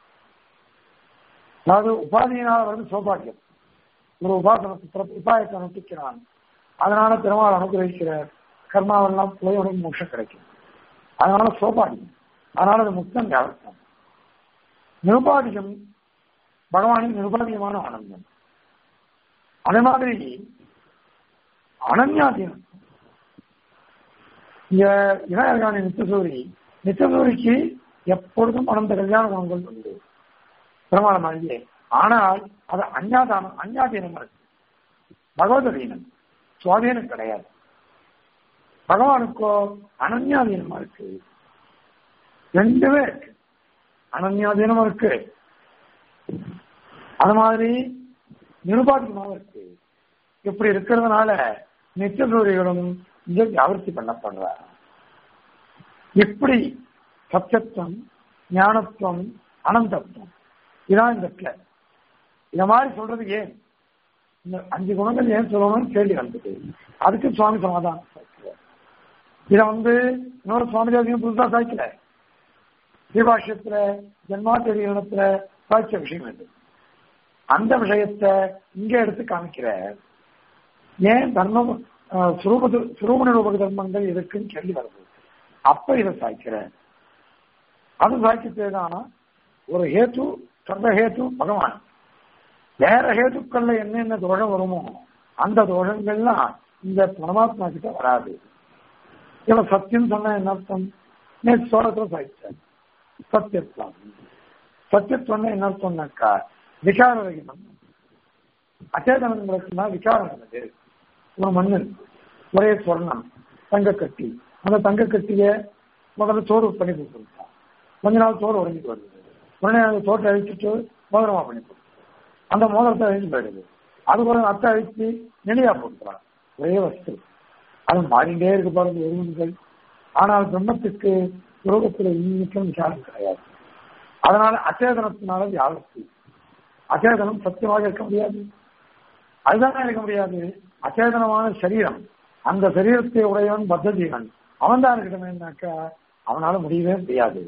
அதாவது உபாதியினால் வந்து சௌபாகியம் ஒரு உபாசனத்தை உபாயத்தை அனுப்பிக்கிறான் அதனால பெருமாள் அனுகிரகிக்கிற கர்மாவெல்லாம் புலையுடன் மோட்சம் கிடைக்கும் அதனால சோபாகியம் அதனால அது முக்தன் அர்த்தம் நிருபாதிகம் பகவானின் நிருபாதிகமான ஆனந்தம் அதே மாதிரி அனன்யாதீனம் இங்க இளையர்காணி நித்தியசூரி நித்தியசூரிக்கு எப்பொழுதும் அனந்த கல்யாண குணங்கள் உண்டு பிரமாணம் அங்கே ஆனால் அது அஞ்ஞாதானம் அஞ்ஞாதீனம் இருக்கு பகவதீனம் சுவாதீனம் கிடையாது பகவானுக்கோ அனன்யாதீனமா இருக்கு ரெண்டுமே இருக்கு அனன்யாதீனமும் இருக்கு அது மாதிரி நிருபாதிகமாகவும் இருக்கு இப்படி இருக்கிறதுனால நித்தியசூரிகளும் இங்க வியாபர்த்தி பண்ணப்படுற இப்படி சத்தியத்துவம் ஞானத்துவம் அனந்தத்துவம் இதான் இந்த கிளை இந்த மாதிரி சொல்றது ஏன் இந்த அஞ்சு குணங்கள் ஏன் சொல்லணும்னு கேள்வி வந்தது அதுக்கு சுவாமி சமாதானம் இதை வந்து இன்னொரு சுவாமி தேவியும் புதுசா சாய்க்கல ஸ்ரீபாஷ்யத்துல ஜென்மாச்சரியத்துல சாய்ச்ச விஷயம் இது அந்த விஷயத்தை இங்க எடுத்து காமிக்கிற ஏன் தர்மம் சுரூப சுரூப நிரூபக தர்மங்கள் இருக்குன்னு கேள்வி வருது அப்ப இதை சாய்க்கிற அது சாய்க்கத்தேதான் ஒரு ஹேத்து சர்வ ஹேத்து பகவான் வேற ஹேத்துக்கள்ல என்னென்ன தோஷம் வருமோ அந்த தோஷங்கள்லாம் இந்த பரமாத்மா கிட்ட வராது இவன் சத்தியம் சொன்ன என்ன அர்த்தம் நேற்று சோழத்துல சாய்ச்சார் சத்தியத்துவம் சத்தியத்துவம் என்ன அர்த்தம்னாக்கா விகார ரகிதம் அச்சேதனங்களுக்குன்னா விகாரம் இருந்தது ஒரு மண்ணு ஒரே சொர்ணம் தங்க கட்டி அந்த தங்க கட்டிய முதல்ல சோறு பண்ணி கொடுத்துருக்கான் கொஞ்ச நாள் சோறு உடஞ்சிட்டு வருது உடனே அந்த சோட்டை அழிச்சிட்டு மோதிரமா பண்ணி கொடுத்து அந்த மோதிரத்தை அழிஞ்சு போயிடுது அது கூட அத்தை அழிச்சு நிலையா போட்டுக்கிறான் ஒரே வஸ்து அது மாறிண்டே இருக்கு பாருங்க எருவுகள் ஆனால் பிரம்மத்துக்கு உலகத்தில் இன்னைக்கும் விசாரம் கிடையாது அதனால அச்சேதனத்தினால வியாபத்து அச்சேதனம் சத்தியமாக இருக்க முடியாது அதுதான் இருக்க முடியாது அச்சேதனமான சரீரம் அந்த சரீரத்தை உடையவன் பத்த ஜீவன் அவன் தான் இருக்கணும்னாக்கா அவனால முடியவே முடியாது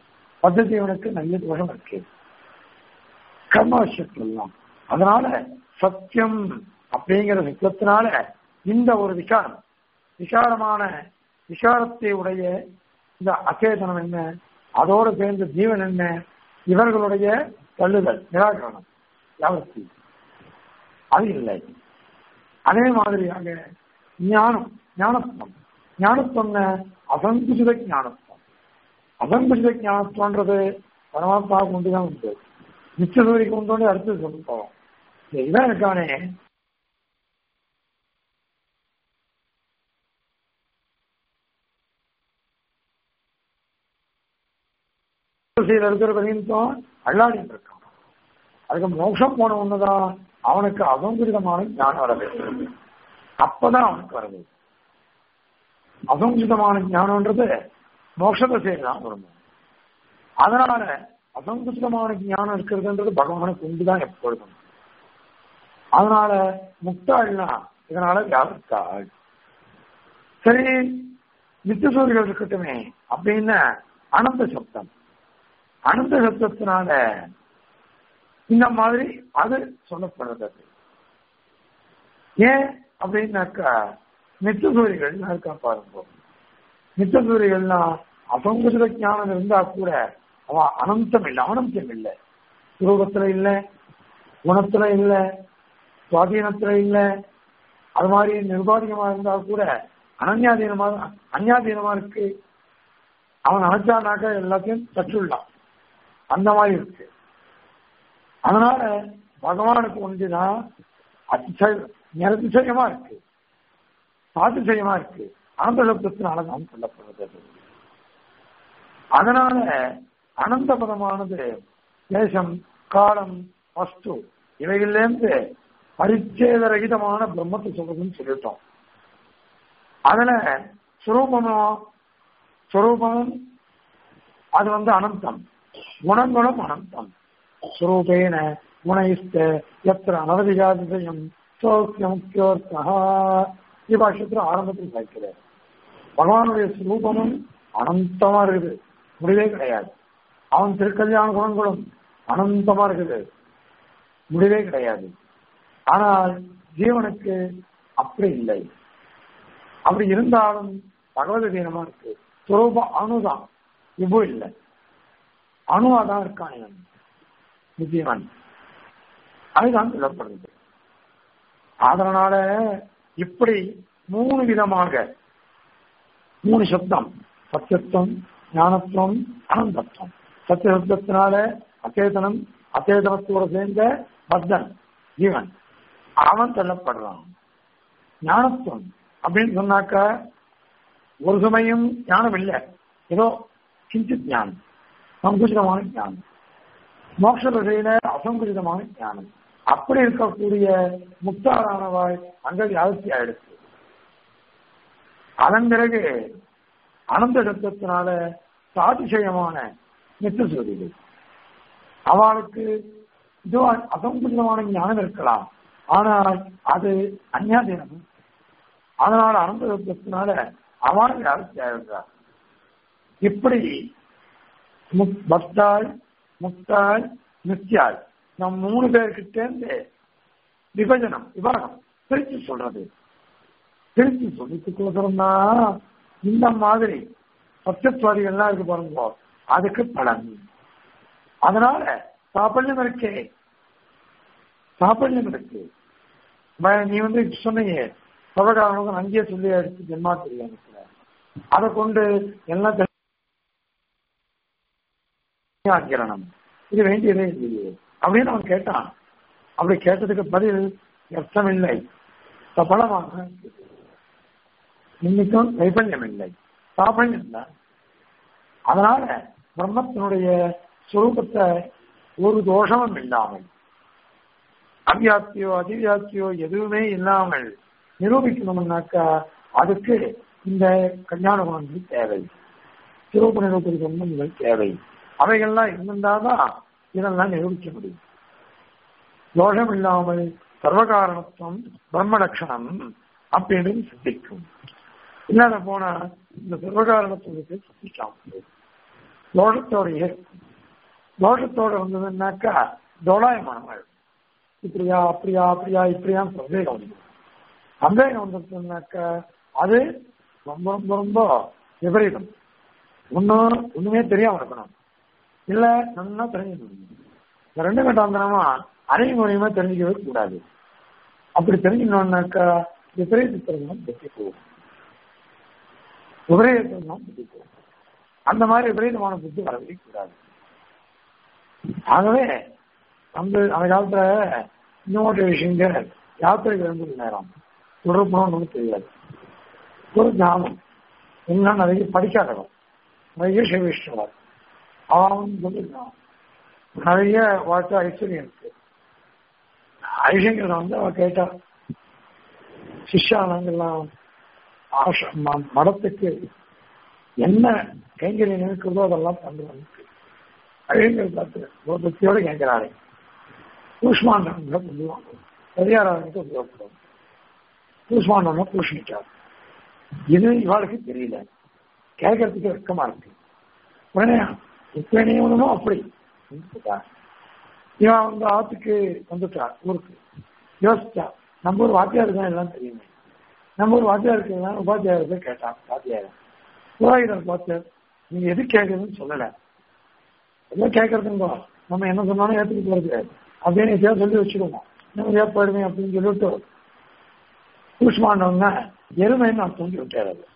பத்த ஜீவனுக்கு நல்ல தோஷம் இருக்கு கர்ம விஷயத்துலாம் அதனால சத்தியம் அப்படிங்கிற சத்தியத்தினால இந்த ஒரு விகாரம் விகாரமான விகாரத்தை உடைய இந்த அச்சேதனம் என்ன அதோடு சேர்ந்த ஜீவன் என்ன இவர்களுடைய தள்ளுதல் நிராகரணம் யாவத்தி அது இல்லை அதே மாதிரியாக ஞானம் ஞானத்துவம் ஞானத்துவம்ன அசங்குசித ஞானத்துவம் அசங்குசித ஞானத்துவன்றது பரமாத்மாவுக்கு உண்டுதான் உண்டு நிச்சயசூரிக்கு உண்டோன்னு அடுத்து சொல்லி போவோம் இதான் இருக்கானே திசையில் இருக்கிற பரியந்தம் அல்லாடிட்டு இருக்கான் அதுக்கு மோட்சம் போன ஒண்ணுதான் அவனுக்கு அசங்குரிதமான ஞானம் வர வேண்டும் அப்பதான் அவனுக்கு வருது அசங்குரிதமான ஞானம்ன்றது மோட்ச திசையில் தான் வரும் அதனால அசங்குரிதமான ஞானம் இருக்கிறதுன்றது பகவானுக்கு உண்டுதான் எப்பொழுதும் அதனால முக்தாள்னா இதனால வியாபித்தாள் சரி நித்தியசூரிகள் இருக்கட்டுமே அப்படின்னு அனந்த சப்தம் அனந்த சப்தத்தினால இந்த மாதிரி அது சொல்லப்படுறது ஏன் அப்படின்னாக்கா நித்தியசூரிகள் இருக்கா பாருங்க நித்தியசூரிகள்னா அசங்குசித ஞானம் இருந்தா கூட அவ அனந்தம் இல்லை ஆனந்தம் இல்லை ரூபத்துல இல்லை குணத்துல இல்லை சுவாதீனத்துல இல்லை அது மாதிரி நிர்வாதிகமா இருந்தா கூட அனன்யாதீனமா அந்யாதீனமா இருக்கு அவன் நினைச்சானாக்க எல்லாத்தையும் தச்சுள்ளான் அந்த மாதிரி இருக்கு அதனால பகவானுக்கு ஒன்றுதான் அதிசய நிரதிசயமா இருக்கு சாதிசயமா இருக்கு அனந்த சப்தத்தினாலதான் சொல்லப்படுறது அதனால அனந்த பதமானது தேசம் காலம் வஸ்து இவைகளிலிருந்து பரிச்சேதரகிதமான பிரம்மத்தை சொல்றதுன்னு சொல்லிட்டோம் அதுல சுரூபமும் சுரூபமும் அது வந்து அனந்தம் குணங்களும் அனந்தம் சுரூபேன குணயிஸ்த எத்திர அனவதிகாதிசயம் சோக்கிய முக்கியோர்த்தா பாஷத்துல ஆரம்பத்தில் வைக்கிறார் பகவானுடைய சுரூபமும் அனந்தமா இருக்குது முடிவே கிடையாது அவன் திருக்கல்யாண குணங்களும் அனந்தமா இருக்குது முடிவே கிடையாது ஆனால் ஜீவனுக்கு அப்படி இல்லை அப்படி இருந்தாலும் பகவத தீனமா இருக்கு சுரூபம் அணுதான் இவ்வளோ இல்லை அணுவா தான் இருக்கான் இவன் ஜீவன் அதுதான் சொல்லப்படுது அதனால இப்படி மூணு விதமாக மூணு சப்தம் சத்தியத்துவம் ஞானத்துவம் அனந்தத்துவம் சத்திய சப்தத்தினால அச்சேதனம் அச்சேதனத்தோடு சேர்ந்த பத்தன் ஜீவன் அவன் சொல்லப்படுறான் ஞானத்துவம் அப்படின்னு சொன்னாக்க ஒரு சமயம் ஞானம் இல்லை ஏதோ கிஞ்சித் ஞானம் சங்குச்சிதமான ஞானம் மோட்ச திசையில அசங்குச்சிதமான ஞானம் அப்படி இருக்கக்கூடிய முக்தாரானவாய் அங்க வியாபத்தி ஆயிடுச்சு அதன் பிறகு அனந்த சப்தத்தினால சாதிசயமான நித்தியசூரிகள் அவளுக்கு இதோ அசங்குச்சிதமான ஞானம் இருக்கலாம் ஆனால் அது அந்யாதீனம் அதனால அனந்த சப்தத்தினால அவன் வியாபத்தி ஆயிடுறார் இப்படி பக்தாள் முக்தாள் நித்யாள் நம் மூணு பேர்கிட்டேருந்து விபஜனம் விவாகம் பிரிச்சு சொல்றது பிரிச்சு சொல்லிட்டுக்கோசரம்னா இந்த மாதிரி சத்தியத்வாதிகள்லாம் இருக்கு பாருங்க அதுக்கு பலன் அதனால சாப்பல்யம் இருக்கே சாப்பல்யம் இருக்கு நீ வந்து சொன்னீங்க சபகாரணம் அங்கேயே சொல்லி எடுத்து ஜென்மா தெரியும் அதை கொண்டு எல்லாம் ஆக்கிரணம் இது வேண்டியதே இல்லையே அப்படின்னு அவன் கேட்டான் அப்படி கேட்டதுக்கு பதில் அர்த்தம் இல்லை சபலமாக இன்னைக்கும் நைபல்யம் இல்லை சாபல்யம் தான் அதனால பிரம்மத்தினுடைய சுரூபத்தை ஒரு தோஷமும் இல்லாமல் அவ்யாப்தியோ அதிவியாப்தியோ எதுவுமே இல்லாமல் நிரூபிக்கணும்னாக்கா அதுக்கு இந்த கல்யாண குணங்கள் தேவை சிறப்பு நிரூபதி குணங்கள் தேவை அவைகள்லாம் இருந்தாதான் இதெல்லாம் நிரூபிக்க முடியும் தோஷம் இல்லாமல் சர்வகாரணத்துவம் பிரம்ம லட்சணம் அப்படின்னு சித்திக்கும் இல்லாத போனா இந்த சர்வகாரணத்துவத்தை சித்திக்காம தோஷத்தோடைய தோஷத்தோட வந்ததுன்னாக்கா தோளாயமானவள் இப்படியா அப்படியா அப்படியா இப்படியான்னு சந்தேகம் வந்து சந்தேகம் வந்துருச்சுனாக்க அது ரொம்ப ரொம்ப ரொம்ப விபரீதம் ஒன்னும் ஒண்ணுமே தெரியாம இருக்கணும் இல்ல நல்லா தெரிஞ்சுக்கணும் இந்த ரெண்டு கட்டாந்தரமா அரையும் முறையுமா தெரிஞ்சுக்கவே கூடாது அப்படி தெரிஞ்சுக்கணும்னாக்கா விபரீதத்திற்கு புத்தி போகும் விபரீதத்திற்கு புத்தி போகும் அந்த மாதிரி விபரீதமான புத்தி வரவே கூடாது ஆகவே அந்த அந்த காலத்துல இன்னொரு விஷயங்கள் யாத்திரைக்கு வந்து நேரம் தொடர்புன்னு தெரியாது ஒரு ஞானம் என்ன நிறைய படிக்காதவன் நிறைய சிவிஷ்டவர் அவன் சொல்லிருக்கான் நிறைய வாழ்க்கை ஐஸ்வர்யம் இருக்கு ஐஷங்கள் வந்து அவ கேட்டா சிஷ்யானங்கள்லாம் ஆஷ ம- மடத்துக்கு என்ன கைங்கரியம் இருக்கிறதோ அதெல்லாம் பண்றாங்க அழிங்கள் பார்த்து ஒரு பக்தியோட கேட்கிறாரு கூஷ்மாண்டம் சொல்லுவாங்க பெரியாராவுக்கு உபயோகப்படும் கூஷ்மாண்டம் பூஷணிக்கார் இது இவாளுக்கு தெரியல கேட்கறதுக்கு வெக்கமா இருக்கு உடனே இப்ப நியமனமோ அப்படி இவன் வந்து ஆத்துக்கு வந்துட்டா ஊருக்கு யோசிச்சா நம்ம ஒரு வாத்தியாருக்கு தான் எல்லாம் தெரியுமே நம்ம ஒரு வாத்தியாருக்கு தான் உபாத்தியாரத்தை கேட்டான் வாத்தியார் புரோகிதர் வாத்தியார் நீங்க எது கேட்கறதுன்னு சொல்லல ஏதோ கேட்கறதுங்க நம்ம என்ன சொன்னாலும் ஏத்துக்க போறது அப்படின்னு எப்படியா சொல்லி வச்சுருவோம் நம்ம ஏன் போயிடுவேன் அப்படின்னு சொல்லிட்டு கூஷ்மாண்டவங்க எருமைன்னு நான் தூண்டி விட்டார் அது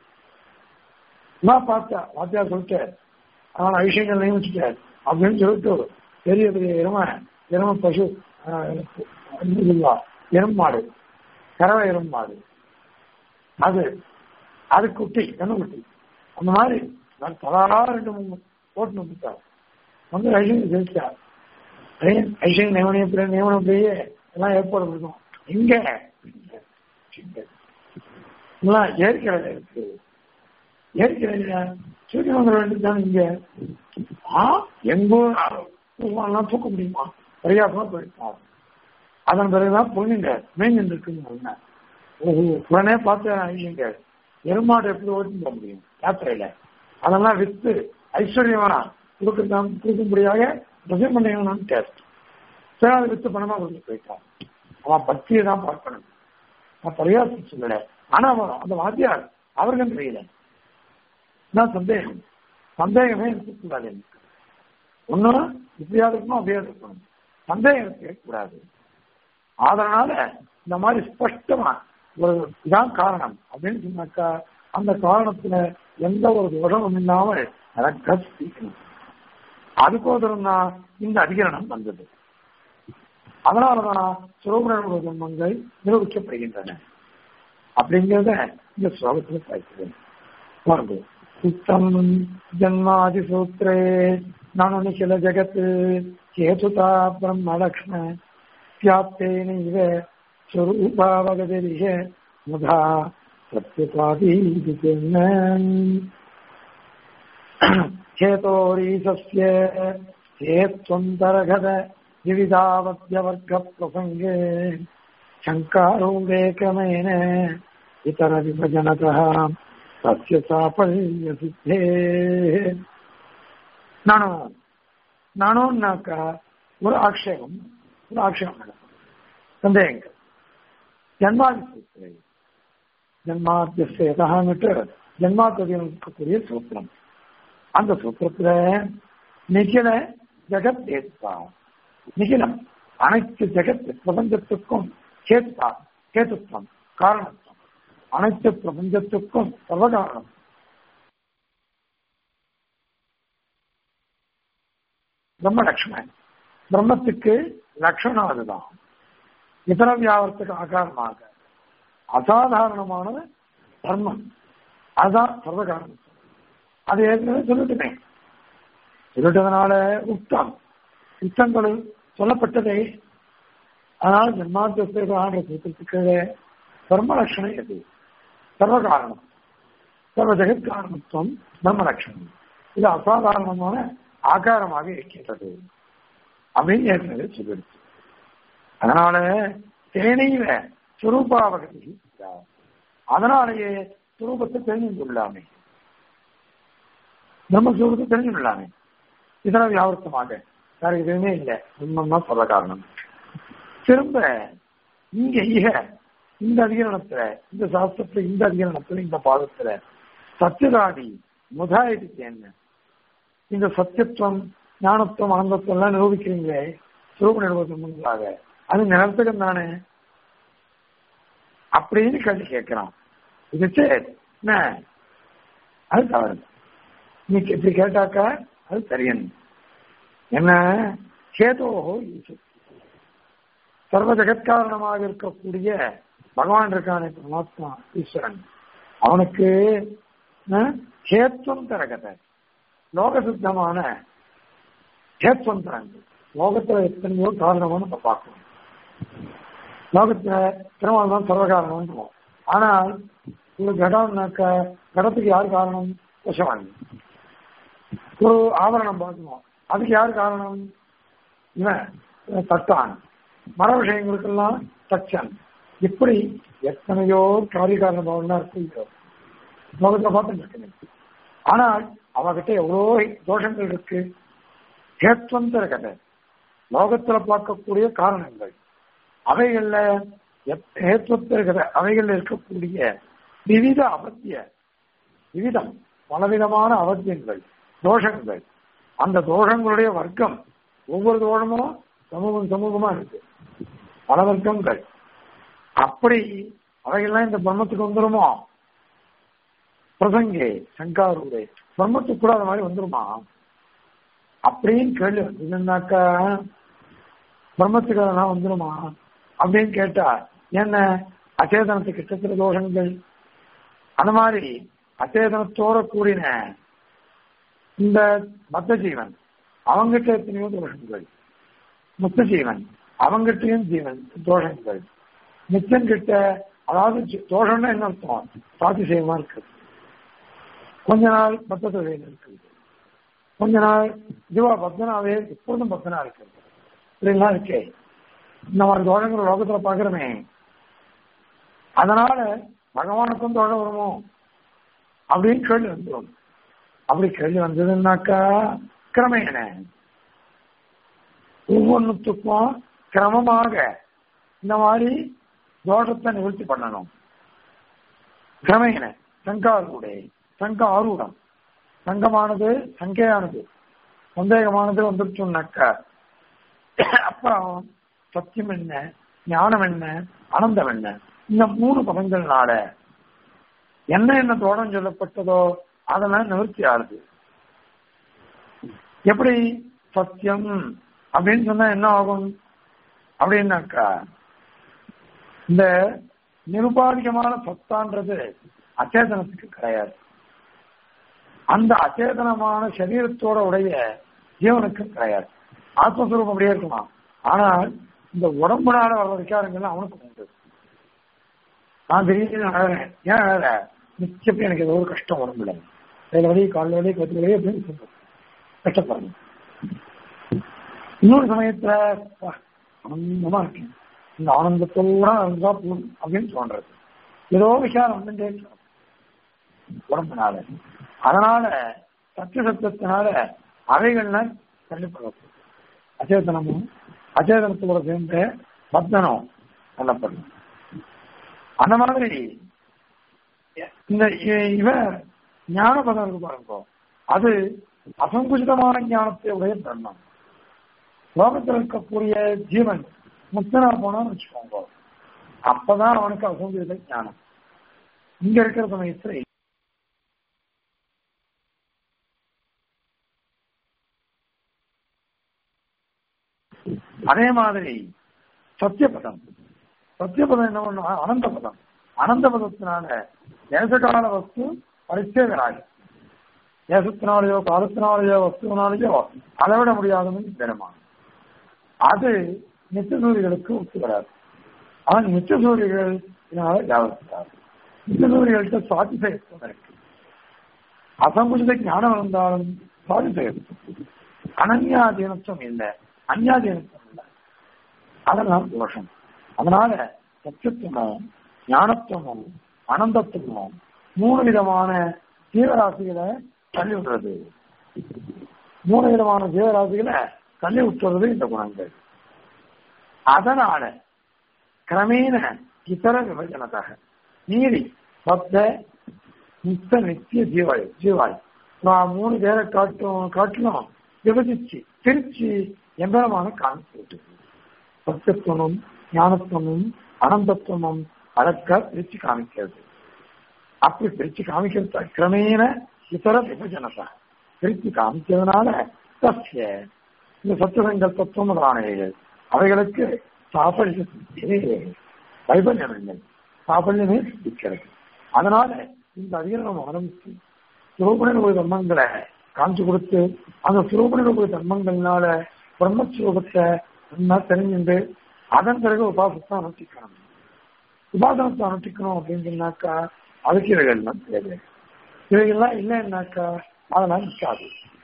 நான் பார்த்தா வாத்தியார் சொல்லிட்டார் ஆனால் ஐஷியங்கள் நியமிச்சுட்டார் அப்படின்னு சொல்லிட்டு பெரிய பெரிய எருமை எருமை பசு ஆஹ், இது இல்லா, எருமை மாடு கறவை எருமை மாடு அது அது குட்டி என்ன குட்டி அந்த மாதிரி நான் தலா ரெண்டு மூணு போட்டு வந்துட்டார் வந்து ஐஷியன் ஜெயிச்சார் ஐஷியன் நியமனம் நியமனப்படியே எல்லாம் ஏற்பாடு பண்ணும் இங்க இங்க. எல்லாம் ஏற்கனவே இருக்கு ஏற்கனவே சூரியன் வந்துட வேண்டியதுதான் இங்க ஆ எங்கும் எல்லாம் தூக்க முடியுமா பரியாசமா போயிருக்கோம் அதன் பிறகுதான் பொண்ணுங்க மேய்ஞ்சிட்டு இருக்குன்னு சொன்னேன். ஓஹோ, உடனே பார்த்து ஐயங்க எருமாடு எப்படி ஓட்டிட்டு போக முடியும் யாத்திரையில அதெல்லாம் வித்து ஐஸ்வர்யமா கொடுக்கறதா கொடுக்கும்படியாக ரிசைன் பண்ணீங்கன்னு டேஸ்ட் சரி அதை வித்து பணமா கொடுத்து போயிட்டான் அவன் பக்தியை தான் பார்க்கணும் நான் பரியாசம் சொல்லல ஆனா அவன் அந்த வாத்தியார் அவர்கள் தெரியல நான் சந்தேகம் சந்தேகமே இருக்கக்கூடாது எனக்கு ஒன்னும் இப்படியா இருக்கணும் அப்படியா இருக்கணும் சந்தேகம் இருக்கக்கூடாது அதனால இந்த மாதிரி ஸ்பஷ்டமா ஒரு இதான் காரணம் அப்படின்னு சொன்னாக்கா அந்த காரணத்துல எந்த ஒரு தோஷமும் இல்லாமல் அழகா சிரிக்கணும் அதுக்கோசரம் தான் இந்த அதிகரணம் வந்தது அதனாலதான் சுரகுண ஜன்மங்கள் நிரூபிக்கப்படுகின்றன அப்படிங்கிறத இந்த ஸ்லோகத்தில் பார்க்கிறேன் பாருங்க சுத்தம் ஜன்மாதி சூத்திரே நானு நிகில ஜகத் கேதுதா பிரம்ம லக்ஷ்ம வியாப்தேனைவ ஸ்வரூபாவகதிரிஷ முதா பிரத்யுபாதீதி हेतोरीशस्य हेत्वन्तरगत विविधावद्यवर्गप्रसङ्गे शङ्कारोगेकमेन इतरविभजनतः तस्य साफल्यसिद्धेः நானும் நானும்னாக்கா ஒரு ஆக்ஷேபம் ஒரு ஆக்ஷேபம் நடக்கும் சந்தேகங்கள் ஜன்மாதி சூத்திரை ஜன்மாத்தியசேதான்னுட்டு ஜன்மாத்தியம் இருக்கக்கூடிய சூத்திரம் அந்த சூத்திரத்துல நிகில ஜெகத் ஏற்பா நிகிலம் அனைத்து ஜெகத் பிரபஞ்சத்துக்கும் கேத்பா கேத்துவம் காரணத்துவம் அனைத்து பிரபஞ்சத்துக்கும் சர்வகாரணம் பிரம்ம லட்சுமணன் பிரம்மத்துக்கு லட்சணம் அதுதான் இதர வியாபாரத்துக்கு ஆகாரமாக அசாதாரணமான தர்மம் அதுதான் சர்வகாரணம் அது ஏற்கனவே சொல்லிட்டுமே சொல்லிட்டதுனால உத்தம் யுத்தங்கள் சொல்லப்பட்டதே அதனால ஜன்மாத்தியஸ்தான சூத்திரத்துக்கு தர்ம லட்சணம் எது சர்வ காரணம் சர்வ ஜெகத் காரணத்துவம் தர்ம லட்சணம் இது அசாதாரணமான ஆகாரமாக இருக்கின்றது அப்படின்னு ஏற்கனவே சொல்லிடுச்சு அதனால தேனையில சுரூபாவகதி அதனாலேயே சுரூபத்தை தெரிஞ்சு கொள்ளாமே பிரம்மஸ்வரூபத்தை தெரிஞ்சு கொள்ளாமே இதெல்லாம் வியாபர்த்தமாக வேற எதுவுமே இல்லை பிரம்மம் தான் சொல்ல காரணம் திரும்ப இங்க ஈக இந்த அதிகரணத்துல இந்த சாஸ்திரத்துல இந்த அதிகரணத்துல இந்த பாதத்துல சத்தியதாதி முதாயத்துக்கு என்ன இந்த சத்தியத்துவம் ஞானத்துவம் ஆனந்தத்துவம் எல்லாம் நிரூபிக்கிறீங்களே சுரூப நிறுவனத்துக்கு முன்பாக அது நிலத்துக்கும் தானே அப்படின்னு கேள்வி கேட்கிறான் இது சரி என்ன அது தவறு நீ இப்படி கேட்டாக்கா அது சரியன் என்ன கேதோஹோ ஈசு சர்வ ஜெகத்காரணமாக இருக்கக்கூடிய பகவான் இருக்கானே பரமாத்மா ஈஸ்வரன் அவனுக்கு ஹேத்துவம் தரகத லோக சித்தமான ஹேத்துவம் தரங்க லோகத்துல எத்தனையோ காரணம்னு நம்ம பார்க்கணும் லோகத்துல திருமணம் தான் சர்வகாரணம் ஆனால் ஒரு கடம்னாக்க கடத்துக்கு யார் காரணம் விஷவாணி ஒரு ஆவரணம் பார்க்கணும் அதுக்கு யார் காரணம் இவன் தட்டான் மர விஷயங்களுக்கெல்லாம் தச்சன் இப்படி எத்தனையோ காரியகாரண பாவம்லாம் இருக்கு லோகத்துல பார்த்துட்டு இருக்கேன் ஆனால் அவகிட்ட எவ்வளோ தோஷங்கள் இருக்கு ஹேத்வந்தர கதை லோகத்துல பார்க்கக்கூடிய காரணங்கள் அவைகள்ல ஹேத்வத்தர கதை அவைகள்ல இருக்கக்கூடிய விவித அவத்திய விவிதம் பலவிதமான அவத்தியங்கள் தோஷங்கள் அந்த தோஷங்களுடைய வர்க்கம் ஒவ்வொரு தோஷமும் சமூகம் சமூகமா இருக்கு பல வர்க்கங்கள் அப்படி அவைகள்லாம் இந்த பிரம்மத்துக்கு வந்துருமோ பிரசங்கே சங்காரூரே பிரம்மத்துக்கு கூட அது மாதிரி வந்துருமா அப்படின்னு கேள்வி வந்ததுன்னாக்கா பிரம்மத்துக்கு அதெல்லாம் வந்துருமா அப்படின்னு கேட்டா என்ன அச்சேதனத்துக்கு கிட்டத்தட்ட தோஷங்கள் அந்த மாதிரி அச்சேதனத்தோட கூடின இந்த பத்த ஜீவன் அவங்கிட்ட எத்தனையோ தோஷங்கள் முத்த ஜீவன் அவங்கிட்டையும் ஜீவன் தோஷங்கள் நிச்சயம் கிட்ட அதாவது தோஷம்னா என்ன அர்த்தம் சாதிசயமா இருக்கு கொஞ்ச நாள் பத்த தொழில் இருக்குது கொஞ்ச நாள் இதுவா பக்தனாவே எப்பொழுதும் பக்தனா இருக்கிறது இப்படிலாம் இருக்கே இந்த மாதிரி தோஷங்கள் லோகத்துல பாக்குறமே அதனால பகவானுக்கும் தோஷம் வருமோ அப்படின்னு கேள்வி வந்துடும் அப்படி கேள்வி வந்ததுன்னாக்கா கிரமேண ஒவ்வொன்றுத்துக்கும் கிரமமாக இந்த மாதிரி தோஷத்தை நிவர்த்தி பண்ணணும் கிரமேண சங்காருடைய சங்க ஆரூடம் சங்கமானது சங்கையானது சந்தேகமானது வந்துருச்சுன்னாக்கா அப்புறம் சத்தியம் என்ன ஞானம் என்ன ஆனந்தம் என்ன இந்த மூணு பதங்கள்னால என்ன என்ன தோடம் சொல்லப்பட்டதோ அதெல்லாம் நிவர்த்தி ஆகுது எப்படி சத்தியம் அப்படின்னு சொன்னா என்ன ஆகும் அப்படின்னாக்கா இந்த நிருபாதிகமான சத்தான்றது அச்சேதனத்துக்கு கிடையாது அந்த அச்சேதனமான சரீரத்தோட உடைய ஜீவனுக்கு கிடையாது ஆத்மஸ்வரூபம் அப்படியே இருக்கலாம் ஆனால் இந்த உடம்புனால வர விசாரங்கள் அவனுக்கு உண்டு நான் திடீர்னு அழகிறேன் ஏன் அழற நிச்சயம் எனக்கு ஏதோ ஒரு கஷ்டம் உடம்புல கையில வலி கால் வலி கத்து வலி அப்படின்னு சொல்றேன் கஷ்டப்படுறேன் இன்னொரு சமயத்துல ஆனந்தமா இருக்கேன் இந்த ஆனந்தத்தோட இருந்தா போதும் அப்படின்னு தோன்றது ஏதோ விசாரம் வந்துட்டே உடம்புனால அதனால சத்திய சத்தத்தினால அவைகள்லாம் தள்ளிப்படணும் அச்சேதனமும் அச்சேதனத்தோட சேர்ந்து பக்தனும் சொல்லப்படும் அந்த மாதிரி இந்த இவன் ஞானபதம் இருக்கு பாருங்க அது அசங்குச்சிதமான ஞானத்தை உடைய பிரம்மம் லோகத்தில் இருக்கக்கூடிய ஜீவன் முக்தனா போனான்னு வச்சுக்கோங்க அப்பதான் அவனுக்கு அசங்குச்சித ஞானம் இங்க இருக்கிற சமயத்துல அதே மாதிரி சத்தியபதம் சத்தியபதம் என்ன பண்ணும் அனந்த பதம் அனந்த பதத்தினால தேசகால வஸ்து பரிச்சேதனாகி தேசத்தினாலேயோ காலத்தினாலேயோ வஸ்துனாலேயோ அளவிட முடியாதவன் பெருமான் அது நித்தியசூரிகளுக்கு ஒத்து வராது ஆனால் நித்தியசூரிகள் இதனால வியாபரித்தார் நித்தியசூரிகள்கிட்ட சுவாதிசயத்துவம் இருக்கு அசங்குஜித ஞானம் இருந்தாலும் சுவாதிசயத்துவம் அனன்யாதீனத்துவம் இல்லை அந்யாதீனத்துவம் இல்லை அதெல்லாம் தோஷம் அதனால சத்தியத்துவமும் ஞானத்துவமும் அனந்தத்துவமும் மூணு விதமான ஜீவராசிகளை தள்ளி விடுறது மூணு விதமான ஜீவராசிகளை தள்ளி விட்டுறது இந்த குணங்கள் அதனால கிரமேண இதர விபஜனதாக மீறி பத்த நித்த நித்திய ஜீவாய் ஜீவாய் நான் மூணு பேரை காட்டும் காட்டிலும் விபஜிச்சு பிரிச்சு எம்பரமான காமிச்சு விட்டுது சத்தியத்துவமும் ஞானத்துவமும் அனந்தத்துவமும் அழக்கா பிரிச்சு காமிக்கிறது அப்படி பிரிச்சு காமிக்கிறது கிரமேண இதர விபஜனத்தை பிரிச்சு காமிக்கிறதுனால சத்திய இந்த சத்துவங்கள் தத்துவம் முதலானவைகள் அவைகளுக்கு சாபல்ய வைபல்யம் இல்லை சாபல்யமே சித்திக்கிறது அதனால இந்த அதிகாரம் ஆரம்பிச்சு சுரூபனின் தர்மங்களை காமிச்சு கொடுத்து அந்த சுரூபனின் தர்மங்கள்னால பிரம்மஸ்வரூபத்தை நல்லா தெரிஞ்சுட்டு அதன் பிறகு உபாசத்தை அனுஷ்டிக்கணும் உபாசனத்தை அனுஷ்டிக்கணும் அப்படின்னு சொன்னாக்கா அதுக்கு இவைகள்லாம் தேவை இவைகள்லாம் இல்லைன்னாக்கா அதெல்லாம் நிற்காது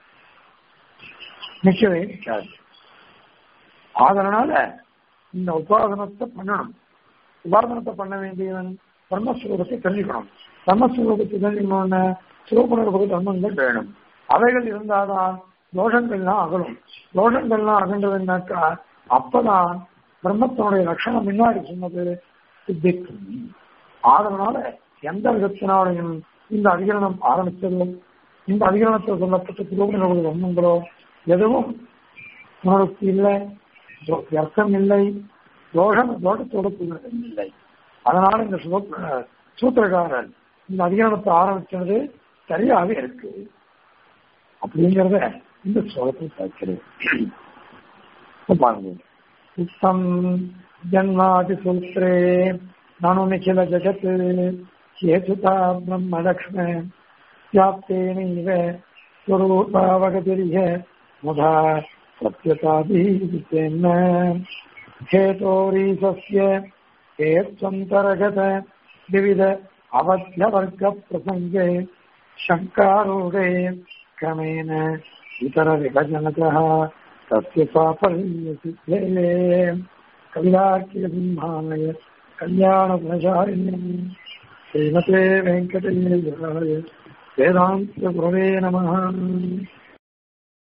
நிற்கவே நிற்காது அதனால இந்த உபாசனத்தை பண்ணணும் உபாசனத்தை பண்ண வேண்டியவன் பிரம்மஸ்வரூபத்தை தெரிஞ்சுக்கணும் பிரம்மஸ்வரூபத்தை தெரிஞ்சுக்கணும்னு சிவபுணர்வுக்கு தர்மங்கள் வேணும் அவைகள் இருந்தாதான் தோஷங்கள்லாம் அகலும் தோஷங்கள்லாம் அகன்றதுனாக்கா அப்பதான் பிரம்மத்தினுடைய லட்சணம் முன்னாடி சொன்னது சித்திக்கும் அதனால எந்த விதத்தினாலையும் இந்த அதிகரணம் ஆரம்பித்ததும் இந்த அதிகரணத்தில் சொல்லப்பட்ட திருவண்ணூறு தர்மங்களோ எதுவும் உணர்ச்சி இல்லை அர்த்தம் இல்லை தோஷம் தோட்டத்தோட புரிதல் இல்லை அதனால இந்த சூத்திரக்காரன் இந்த அதிகாரத்தை ஆரம்பிச்சது சரியாக இருக்கு அப்படிங்கிறத இந்த ஸ்லோகத்தில் பார்க்கிறேன் பாருங்க உத்தம் ஜன்மாதி சூத்திரே நானு நிఖில ஜகத் கேதுதா பிரம்ம லக்ஷ்ம வியாப்தேனைவ स्वरूपावगतिरिह मुधा सत्यतादीतेन हेतोरीशस्य हेत्वन्तरगत विविध अवध्यवर्गप्रसङ्गे शङ्कारूढे क्रमेण इतरविभजनतः तस्य साफल्यसिद्धे कविलार्किकसिंहाय कल्याणगुणशालिन्यम् श्रीमते वेङ्कटेशाय वेदान्तगुरवे नमः